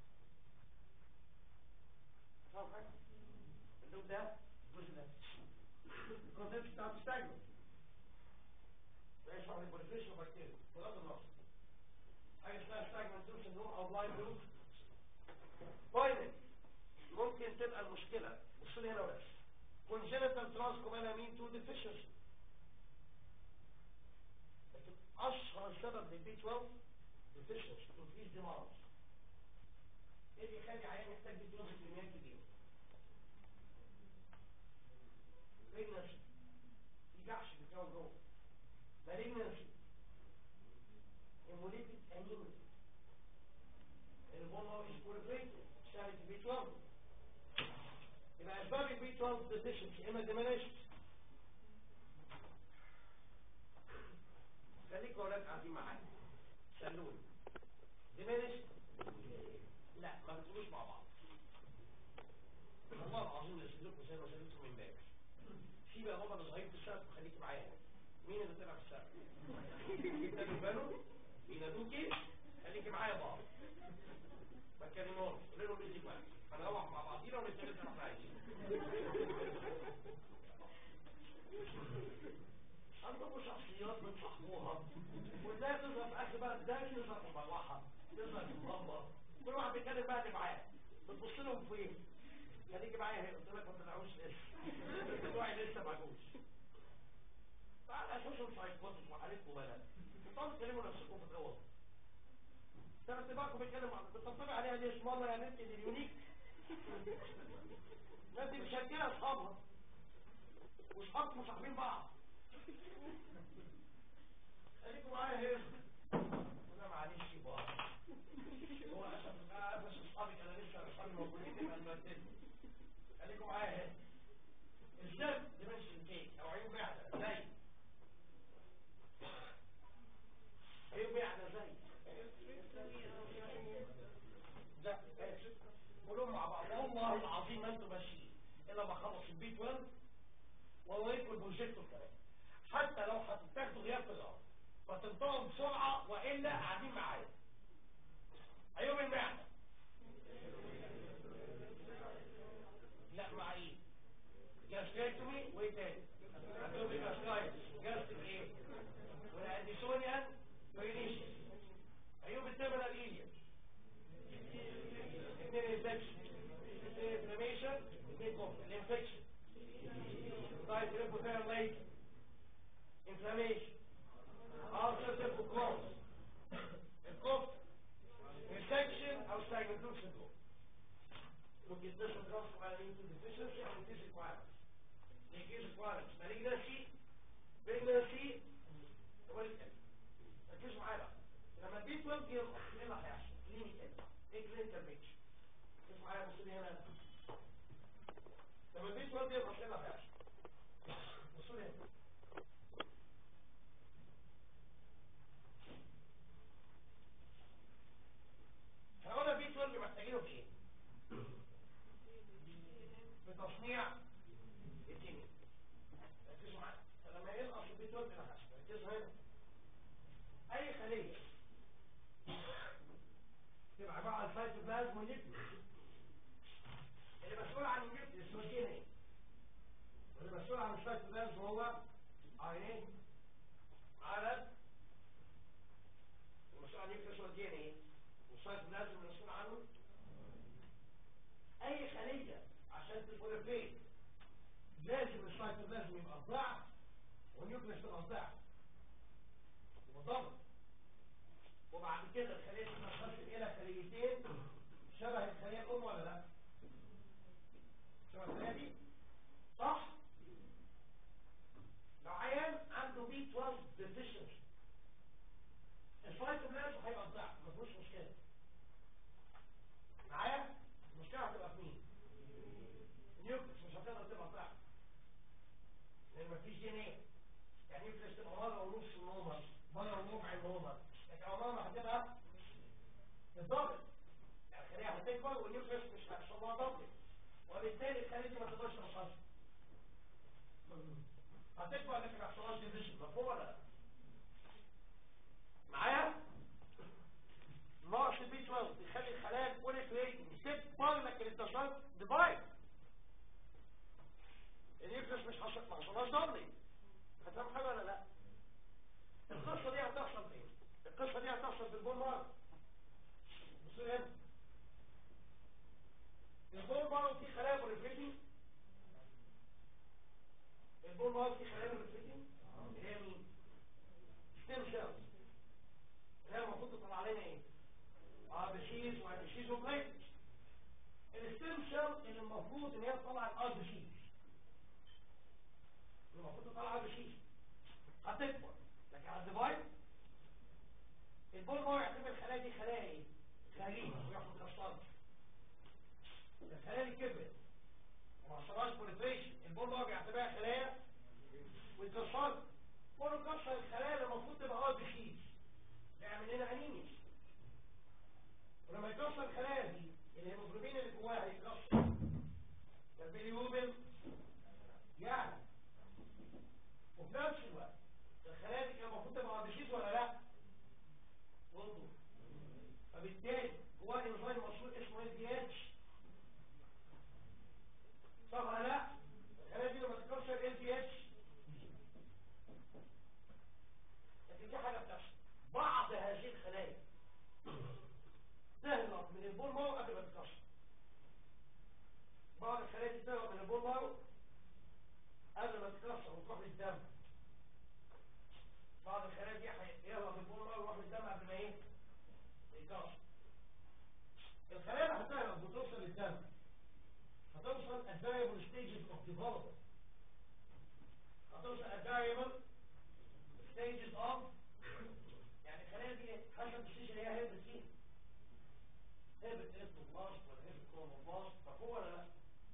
فاهم حاجه؟ اللوب ده الجزء ده الكونتنت بتاعته ستاجنت ويشرح البوليفيشن بكتيريا بغض النظر حاجه اسمها ستاجنت لوب سندروم او بلايند لوب باينت ممكن تبقى المشكلة بصوا لي هنا بس congenital transcobalamin 2 deficiency لكن أشهر سبب للبي 12 deficiency increased demand ايه اللي يخلي عيان يحتاج بي 12 كميات كبيرة pregnancy في جحش بيتكون جوه malignancy hemolytic anemia البون هو is اشتغلت في بي 12 يبقى اسباب البي 12 deficiency اما diminished خليكم اولاد قاعدين معايا سلوني diminished لا ما بتقولوش مع بعض والله العظيم لسلوكوا زي ما سلوكوا من امبارح سيب يا بابا انا صغير في السقف وخليك معايا مين اللي طلع في السقف؟ جبت بالو بينادوكي خليكي معايا يا بابا ما تكلموش قولوا لهم ايزي كويس هنروح مع بعضينا ونتكلم زي ما احنا عايزين عندكم شخصيات بتصاحبوها وازاي تظهر في اخر بقى ازاي تظهر في المروحه تظهر في المرمى كل واحد بيتكلم بقى اللي معاه بتبص لهم فين خليكي معايا هنا قلت لك ما طلعوش لسه بتوعي لسه ما جوش فعلى اساس السايكوتس وحالتكم بلد انتوا تكلموا نفسكم في الاول ده اتباعكم بيتكلم عن بتطبق عليها ليه اسم الله يا بنتي دي اليونيك الناس دي مشكله اصحابها واصحابكم مصاحبين بعض خليكم معايا هنا انا معلش بقى هو عشان انا قفش اصحابي انا لسه اصحابي موجودين يبقى المرتب خليكم معايا هنا الزب ديمنشن كيك او عيون معده زي عيون معده زي لا قولوا مع بعض والله العظيم ما انتم ماشيين الا ما خلص البي 12 واوريكم البروجيكتور كمان حتى لو هتاخدوا غياب في الارض فتنطقوا بسرعه والا قاعدين معايا عيوب المعده لا مع ايه جاستريكتومي وايه تاني اتوبي جاسترايتس جاستريك ايه والاديسونيان يورينيشن عيوب التيرمينال ايليا اثنين انفكشن اثنين انفلاميشن اثنين كوف الانفكشن طيب ريبوتيرم لايك انفلاميشن ulcerative Crohn's الكوف infection او stagnant syndrome ممكن تشرب راسه على يمكن deficiency او disease requirements disease requirements malignancy pregnancy والكلام ركزوا معايا بقى لما البي 12 يرخص ايه اللي هيحصل؟ كلينيكال ايه كلينيكال بيكتشر؟ ركزوا معايا بصوا لي هنا لما البي 12 يرخص ايه اللي هيحصل؟ بصوا لي هنا احنا قلنا البي 12 محتاجينه في ايه؟ في تصنيع الكيمياء ركزوا معايا فلما ينقص البي 12 ده هيحصل ركزوا هنا اي خليه تبقى عباره عن سايتوبلازم ونيوكليوس اللي مسؤول عن النيوكليوس هو الدي ان ايه واللي مسؤول عن السايتوبلازم هو ار ان ايه عدد المسؤول عن النيوكليوس هو الدي ان ايه والسايتوبلازم المسؤول عنه اي خليه عشان تبوليفيت لازم السايتوبلازم يبقى ضعف والنيوكليوس تبقى ضعف وضغط وبعد كده الخلية تتنقسم إلى خليتين شبه الخلية الأم ولا لا؟ شبه الخلية دي؟ صح؟ لو عيان عنده بي 12 deficiency الفايتوبلازم هيبقى ضعف ما فيهوش مشكلة معايا؟ المشكلة هتبقى في مين؟ النيوكليس مش هتقدر تبقى ضعف لأن مفيش دي ان ايه يعني يمكن تبقى مرة ونص النومة مرة وربع النومة لكن عمرها ما هتبقى الضغط يعني الخلية هتكبر والنيوكليس مش هيحصل لها ضغط وبالتالي الخلية دي ما تقدرش تنقص هتكبر لكن ما يحصلهاش ديفيجن مفهوم ولا لا؟ معايا؟ ناقص البي 12 بيخلي الخلايا البوليفريتنج تكبر لكن التصرف ديفايد النيوكليس مش حصل ما حصلهاش ضغط هتفهم حاجة ولا لا؟ القصة دي هتحصل فين القصة دي هتحصل في البول مارو بصوا هنا البول مارو فيه خلايا بوليفريتنج البول مارو فيه خلايا بوليفريتنج اللي هي مين ستيم سيلز اللي هي المفروض تطلع علينا ايه ار بي سيز وار بي سيز وبليتس الستيم سيل اللي المفروض ان هي تطلع الار بي سيز المفروض تطلع ار بي سيز هتكبر لكن على الديفايد البول هو يعتبر الخلايا دي خلايا ايه غريبه وياخد الاشطار الخلايا دي كبرت وما حصلهاش بوليفريشن البول هو بيعتبرها خلايا ويتكسر كله كسر الخلايا اللي المفروض تبقى ار بي سيز يعمل لنا انيميا في نفس الوقت الخلايا دي كان المفروض تبقى عبشيت ولا لا وضوء فبالتالي هو انزيم مشهور اسمه اس دي اتش صح ولا لا الخلايا دي لما تكسر اس دي اتش لكن دي حاجه بتحصل بعض هذه الخلايا تهرب من البول مارو قبل ما تتكسر بعض الخلايا دي تهرب من البول مارو قبل ما تتكسر وتروح للدم بعض الخلايا دي هيهرب البول مارو ويروح للدم قبل ما ايه يتكسر الخلايا اللي هتهرب وتوصل للدم هتوصل at variable stages of development هتوصل at variable stages of يعني الخلايا دي حسب السيجن اللي هي هيبت فيه هيبت الاستوبلاست ولا هيبت كروموبلاست مفهوم ولا لا؟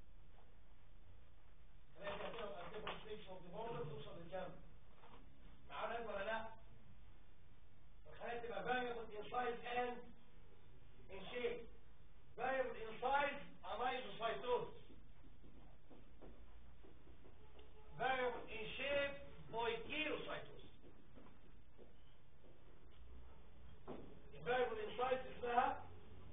الخلايا دي هتبقى at different stages of development توصل للدم معانا ولا لا؟ الخلايا تبقى variable in size and in shape variable in size anisocytosis variable in shape poikilocytosis variable in size اسمها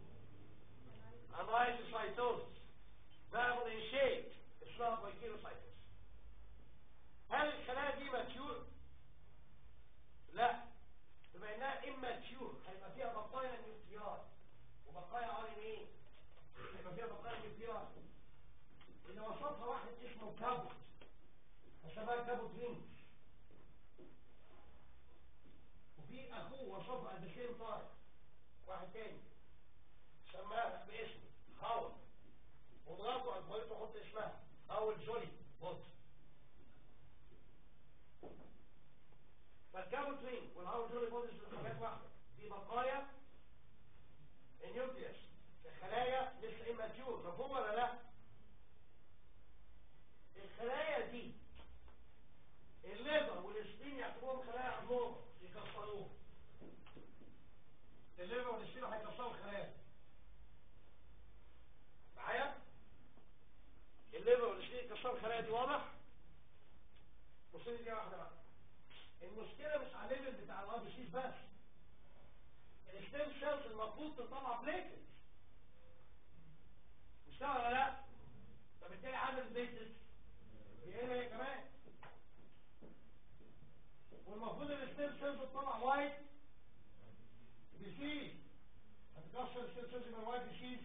anisocytosis variable in shape اسمها poikilocytosis هل الخلايا دي ماتيور؟ لا بما انها immature هيبقى فيها بقايا نيوكليار وبقايا ار ان ايه هيبقى فيها بقايا نيوكليار اللي وصفها واحد اسمه كابوت فسماها كابوت رينج وفي اخوه وصفها at the same time واحد تاني سماها باسم هاول وضغطوا على البويت وحط اسمها هاول جولي بوت فالكابوت رينج والهاول جولي بوت حاجات واحده دي بقايا النيوكليوس الخلايا لسه اماتيور مفهوم ولا لا الخلايا دي الليفر والسبين يعتبروهم خلايا عظام يكسروها الليفر والسبين هيكسروا الخلايا معايا الليفر والسبين يكسروا الخلايا دي واضح بصوا لي دي واحده بقى المشكله مش على الليفل بتاع الار بي سيز بس الستيم سيلز المفروض تطلع بليكت مش كده ولا لا فبالتالي عدد البيتس بيقل هي كمان والمفروض الستيم سيلز تطلع وايت بيسيز هتكسر الستيم سيلز من وايت بيسيز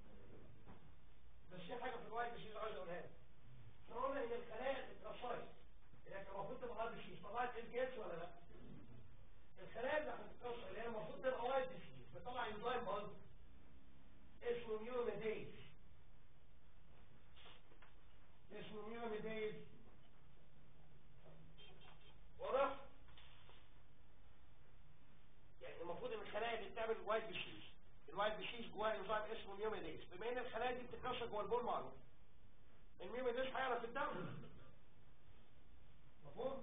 بس في حاجه في الوايت بيسيز عايز اقولها لك احنا قلنا ان الخلايا اللي اتكسرت اللي كان المفروض تبقى وايت بيسيز طلعت الجيتس ولا لا الخلايا اللي هتتكسر اللي هي المفروض تبقى وايت ديسيز بتطلع انزيم برضه اسمه ميوميديز اسمه ميوميديز واضح؟ يعني المفروض ان الخلايا اللي بتعمل وايت ديسيز الوايت ديسيز جواها انزيم اسمه ميوميديز بما ان الخلايا دي بتتكسر جوه البول معروف الميوميديز هيعرف الدم مفهوم؟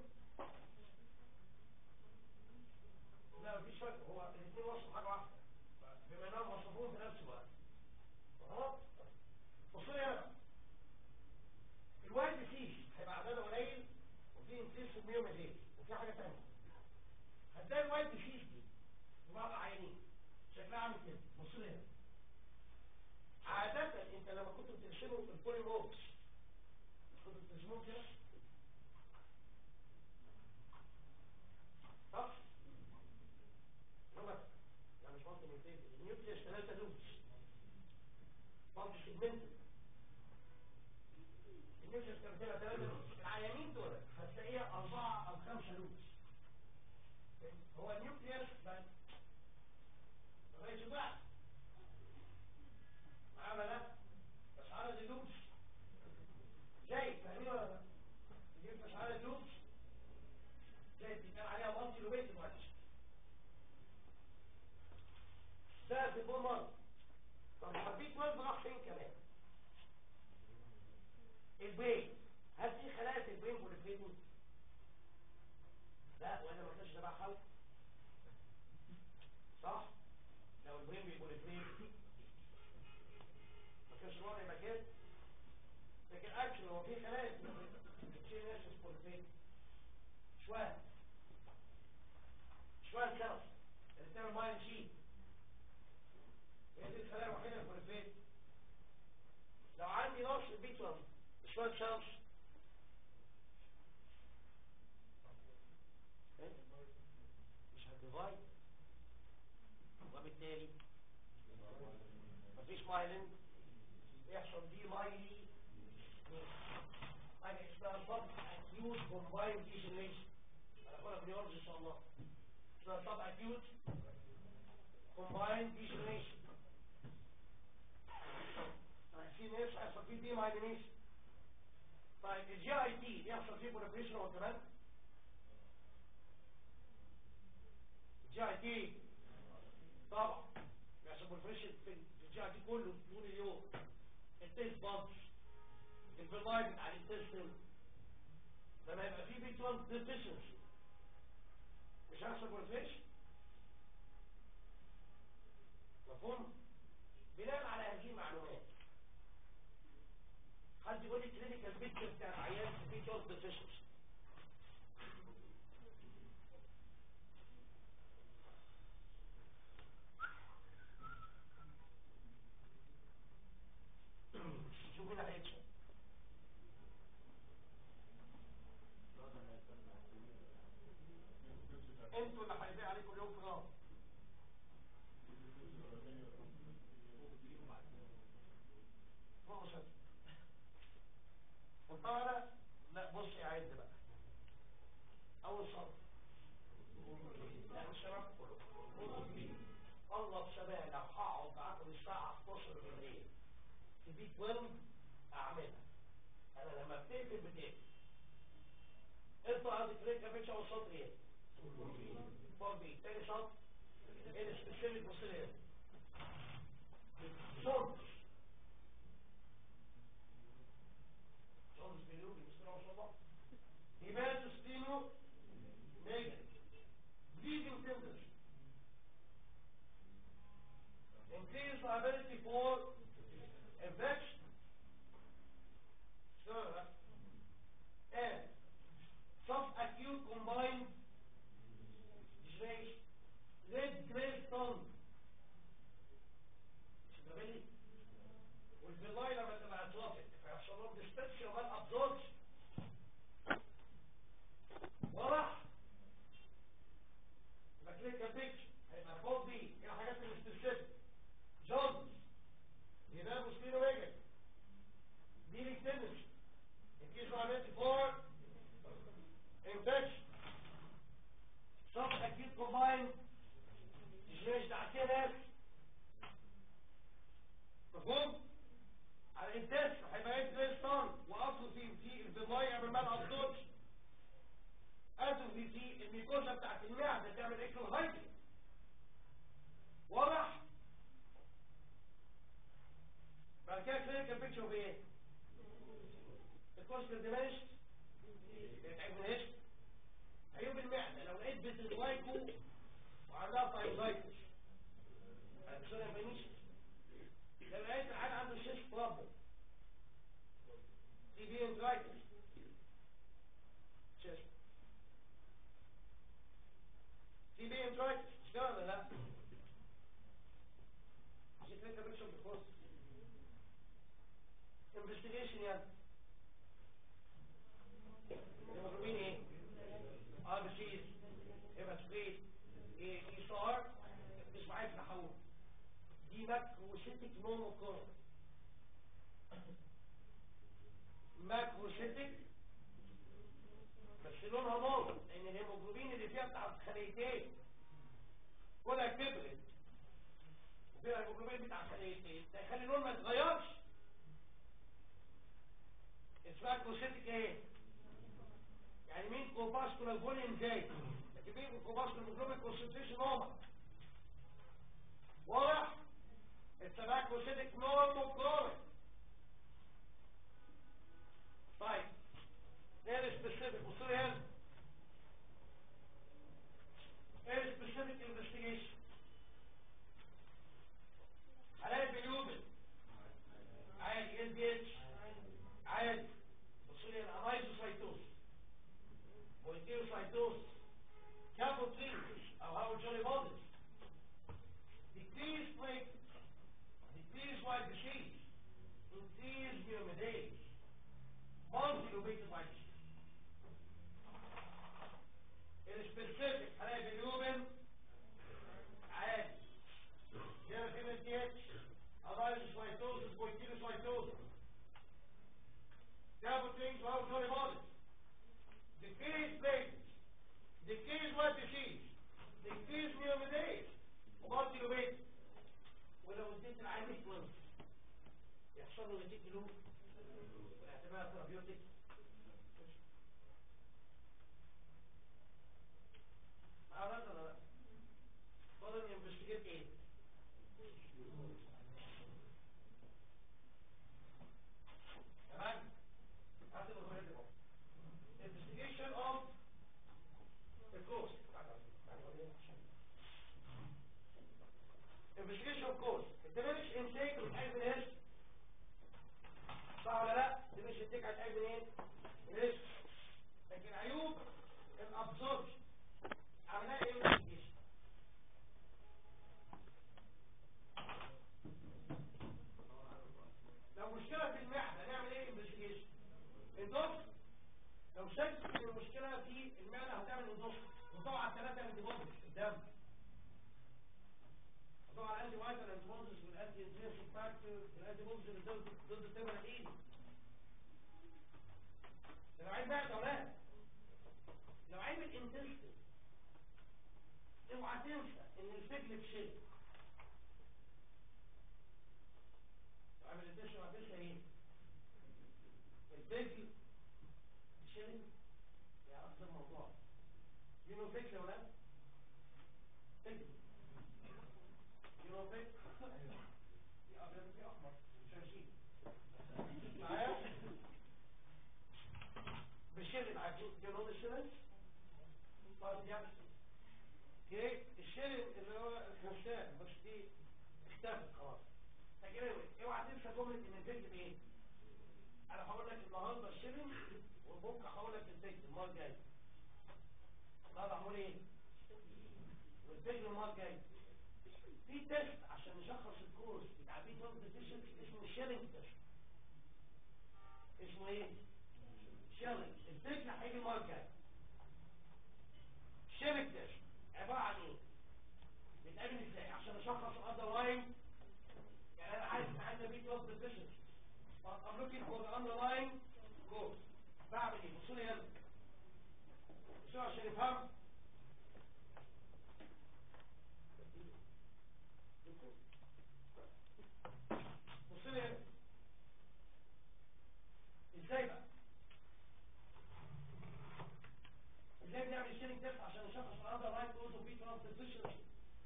لا مفيش فرق هو الاثنين وصفوا حاجه واحده بما انهم وصفوهم في نفس الوقت خلاص بصوا هنا الوايت ديسيز هيبقى عدده قليل وفي انكريس في الميوميديز وفي حاجه ثانيه هتلاقي الوايت ديسيز دي بعض عينين شكلها عامل كده بصوا هنا عادة انت لما كنت بترسموا البوليمورفز كنت بترسموهم كده صح؟ لغة يعني مش ممكن يبتدي النيوكليوس ثلاثة لوبس ممكن سيجمنتد النيوكليوس كان فيها ثلاثة لوبس العيانين دول هتلاقيها أربعة أو خمسة لوبس هو النيوكليوس بس لغاية بعض معاه لا بس عدد اللوبس زي فاهمين ولا لا؟ يجيب بس عدد اللوبس زي بيتقال عليها مالتي لوبيت دلوقتي ده في البول مرض طب حبيت مرض راح فين كمان البين هل في خلايا في البين بوليفريتين لا وانا ما كانش تبع خلق صح لو البين بيبوليفريت ما كانش الوضع يبقى كده لكن اكشن هو في خلايا بتشيل نفس البوليفريت شوان شوان سيلز اللي بتعمل ماين شيت هي دي الخلايا الوحيده اللي في البيت لو عندي نقص البي 12 شوان سيلز مش هتديفايد وبالتالي مفيش مايلين يحصل دي مايلي حاجه اسمها طبع اكيوت كومباين ديجنريشن هناخدها في النيورولوجي ان شاء الله اسمها طبع اكيوت كومباين ديجنريشن في ناس هيحصل فيه دي مايلينيشن طيب الجي اي تي بيحصل فيه بوليفريشن هو كمان الجي اي تي طبعا بيحصل بوليفريشن في الجي اي تي كله طول اليوم التيست بامبس الفيلاي بتاع الانتستين لما يبقى فيه بي 12 ديفيشنسي مش هيحصل بوليفريشن مفهوم بناء على هذه المعلومات حد يقول لي كلينيكال بيكتشر بتاع العيان في بي 12 ديفيشنسي شوف مين هيكسب انتوا اللي هيبيع عليكم اليوم في نار بص انطلع لا بص يعد بقى اول سطر يعني الشباب كله الله بشباب لو هقعد معاكم الساعه 11 بالليل في بي 12 اعملها انا لما بتقفل بتقفل انتوا عندك ريت يا باشا اول سطر ايه؟ فور بي تاني سطر ايه السبيشالي بص لي هنا جونز جونز بيلوبي بسم الله ما شاء الله هيباتوستينو نيجاتيف bleeding tendency increased liability for infection sure and subacute combined disease red gray tongue شغالي والفيلاي لما تبقى اتلافت فيحصل لهم ديستكشن ومال ابزوربشن واضح يبقى كلينيكال بيكتشر هيبقى فوق دي هي الحاجات السبيسيفيك جونز يبقى مسكينو ويجن دي ليك تنس الكيس عملت فور infection sub acute combined مش دعتين ناس مفهوم على الانتاج هيبقى ايه زي الصن واصله في في الفيلاي يعمل مال ابزوربش ادو في في الميكوزا بتاعت المعده تعمل اكل هايدري واضح بعد كده كلينيكال بيكتشر بايه الكوست ديمينشت بيتعبناش عيوب المعده لو لقيت بتتوايكو وعندها تايزايتس هتسوي بنيشن لو لقيت العيال عنده شيش بروبلم تي بي انترايتس شيش تي بي انترايتس مش كده ولا لا؟ عشان كده انت بتشرب بالخص انفستيجيشن يعني المطلوبين ايه؟ ار بي سيز هيباتوكريت ايه اي ستار مش معايا في الحول دي ماكروسيتك مونوكور ماكروسيتك بس لونها نور لان الهيموجلوبين اللي فيها بتاع خليتين كلها كبرت وفيها الهيموجلوبين بتاع خليتين ده يخلي اللون ما يتغيرش اسمها كروسيتك ايه يعني مين كوباسكولار فوليوم زايد لكن مين كوباسكولار هيموجلوبين كونسنتريشن نورمال واضح التباكوسيتك نورمال كرونيك طيب ايه السبيسيفيك بصوا لي هنا ايه السبيسيفيك انفستيجيشن هلاقي بيلوبل عادي ال بي اتش عادي بصوا لي الامايزوسايتوز والديوسايتوز حصل له نتيجه له والاعتماد ثيرابيوتيك عرفنا ولا لا فضل انفستيجيت ايه تمام هاتوا الخريطه اهو investigation of the cause investigation of cause الدمج intake بتحب منين صح ولا لا الدمج intake هتحب منين منين لكن عيوب الابسوربشن عملناها ايه investigation لو مشكلة في المعدة نعمل ايه investigation الدكتور لو شك ان المشكلة في المعدة هتعمل اندوسكوبي وطبعا على الثلاثة انتيبوديز في الدم وطبعا على الانتي فايتال انتيبوديز والانتي انتريسيك فاكتور والانتيبوديز اللي ضد ضد التبع الايد ده لو عيب معدة ولا لو عيب الانتستين اوعى تنسى ان الفجل بشيء لو عيب الانتستين اوعى تنسى ايه الفجل شيرين يا أصل الموضوع ينو فيك يا ولاد فيك ينو فيك في أبيض في أحمر مش هنشيل معايا بالشيرين عارفين ينو الشيرين طيب يا اوكي الشيرين اللي هو الخمسان بس دي اختفت خلاص لكن اوعى تنسى جملة ان الفيك بايه انا هقول لك النهارده الشيرين وبكره هقول لك الفجر المره الجايه النهارده هقول ايه والفجر المره الجايه في تيست عشان نشخص الكورس بتاع بي توب ديفيشنسي اسمه شيرنج تيست اسمه ايه شيرنج الفجر هيجي المره الجايه شيرنج تيست عباره عن ايه بيتعمل ازاي عشان اشخص الاندر لاين يعني انا عايز عندي بي توب ديفيشنسي I'm looking for the underlying cause بعمل ايه بصوا لي هنا بصوا عشان يفهم بصوا لي هنا ازاي بقى ازاي بنعمل شيرنج تيست عشان نشخص الأندر لاين كوز وبي 12 ديفيشنسي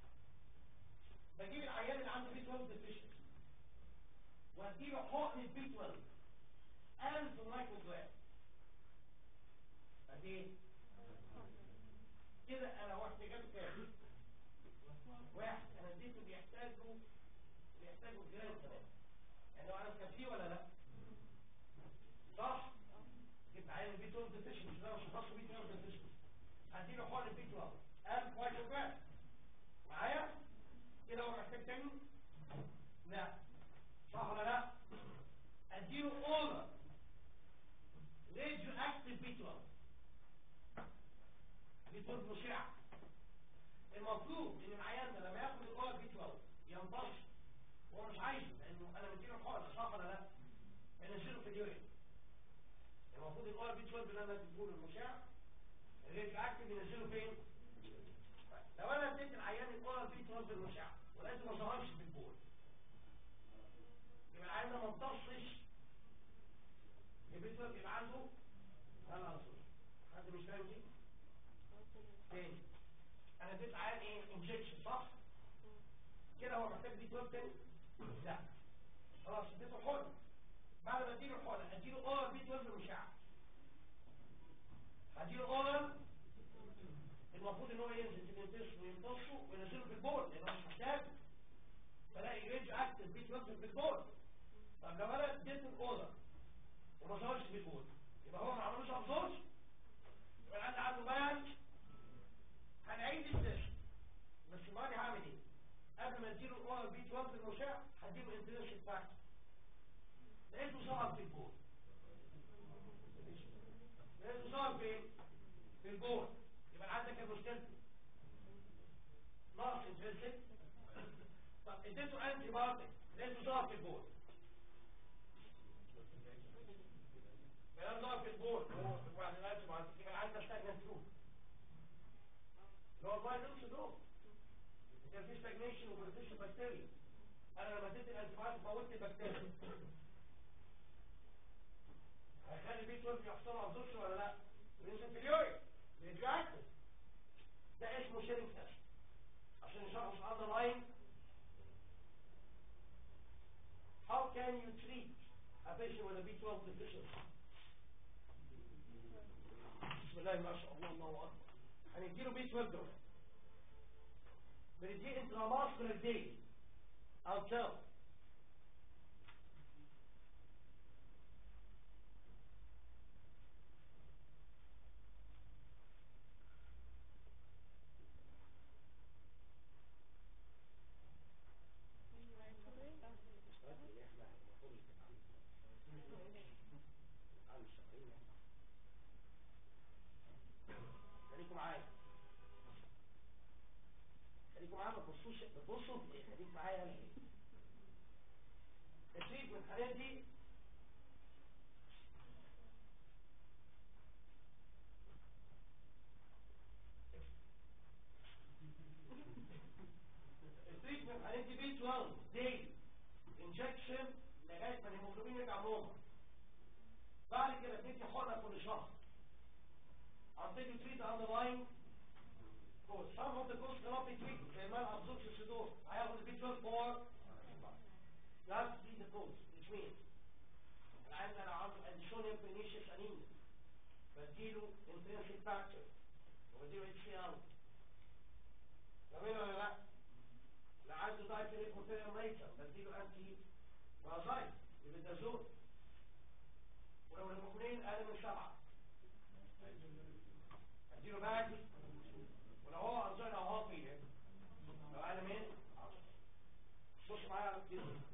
بجيب العيان اللي عنده بي 12 ديفيشنسي واديله حقن بي 12 ألف مايكروجرام قد ايه كده انا واحد جاب كام واحد انا اديته بيحتاجه بيحتاجه جرام كمان يعني هو انا كافيه ولا لا صح جبت عين البي 12 ديفيشنسي ده مش هخصه بي 12 ديفيشنسي هديله حقن بي 12 1000 مايكروجرام معايا كده هو محتاج تاني لا صح ولا لا اديله اولر راديو اكتيف بي 12 بي 12 مشع المفروض ان العيان ده لما ياخد الاولر بي 12 ينبسط هو مش عايزه لانه انا مديله الحقن صح ولا لا بنزله في اليورين المفروض الاولر بي 12 اللي انا اديته المشع الراديو اكتيف ينزله فين لو انا اديت العيان الاولر بي 12 المشع ولقيته ما ظهرش في البول يبقى العيان ده ما امتصش البيت يبقى عنده هل عنصر حد مش فاهم دي تاني انا اديت عيان ايه انجكشن صح كده هو محتاج بي 12 تاني لا خلاص اديته حقن بعد ما اديله حقن اديله اورال بي 12 مشع هديله اورال المفروض ان هو ينزل في الانتست ويمتصه وينزله في البول لانه مش محتاج فلاقي رينج اكتف بي 12 في البول طب لو انا اديته الاورال وما ظهرش في البول يبقى هو ما عملوش ابزورش يبقى العيان عنده بيان هنعيد التست بس المره دي هعمل ايه قبل ما اديله الاورال بي 12 المشع هديله انترنشن فاكتور لقيته ظهر في البول لقيته ظهر فين في البول يبقى العيان ده كان مشكلته ناقص انترنشن طب اديته انتي بايوتيك لقيته ظهر في البول كلام ضعف في البول هو بعد الانتي بايوتيك يبقى العيان ده ستاجنت فلو اللي هو الفيروس سندروم كان في ستاجنيشن وبروتيشن بكتيريا انا لما اديت الانتي بايوتيك موتت البكتيريا هيخلي بي 12 يحصل له ابزوربشن ولا لا وينزل في اليورين بيتراكتف ده اسمه شيرنج تيست عشان نشرحه في اندر لاين How can you treat a patient with a B12 deficiency? بسم الله ما شاء الله الله اكبر هنديله بي 12 دول بنديه انتراماسكولار دي او تيل خليكم معايا خليكم معايا ما تبصوش بصوا خليك معايا انا التريت من الحاجات دي التريت من الحاجات دي بي 12 دي انجكشن لغايه ما الهيموجلوبين يرجع نورمال بعد كده بندي حقنه كل شهر until you treat the underlying cause. Some of the cause cannot be treated. زي ما الابزوربشن سيدور هياخد البي 12 for You have to treat the cause which means العيان ده لو عنده additional pernicious anemia بديله intrinsic factor وبديله HCl جميل ولا لا؟ لو عنده dietary hypothermia later بديله انتي بازايت يبدازول ولو الهيموجلوبين اقل من سبعه اديله باك ولو هو انزل او هو فيه لو اقل من 10 بص معايا على الكيزو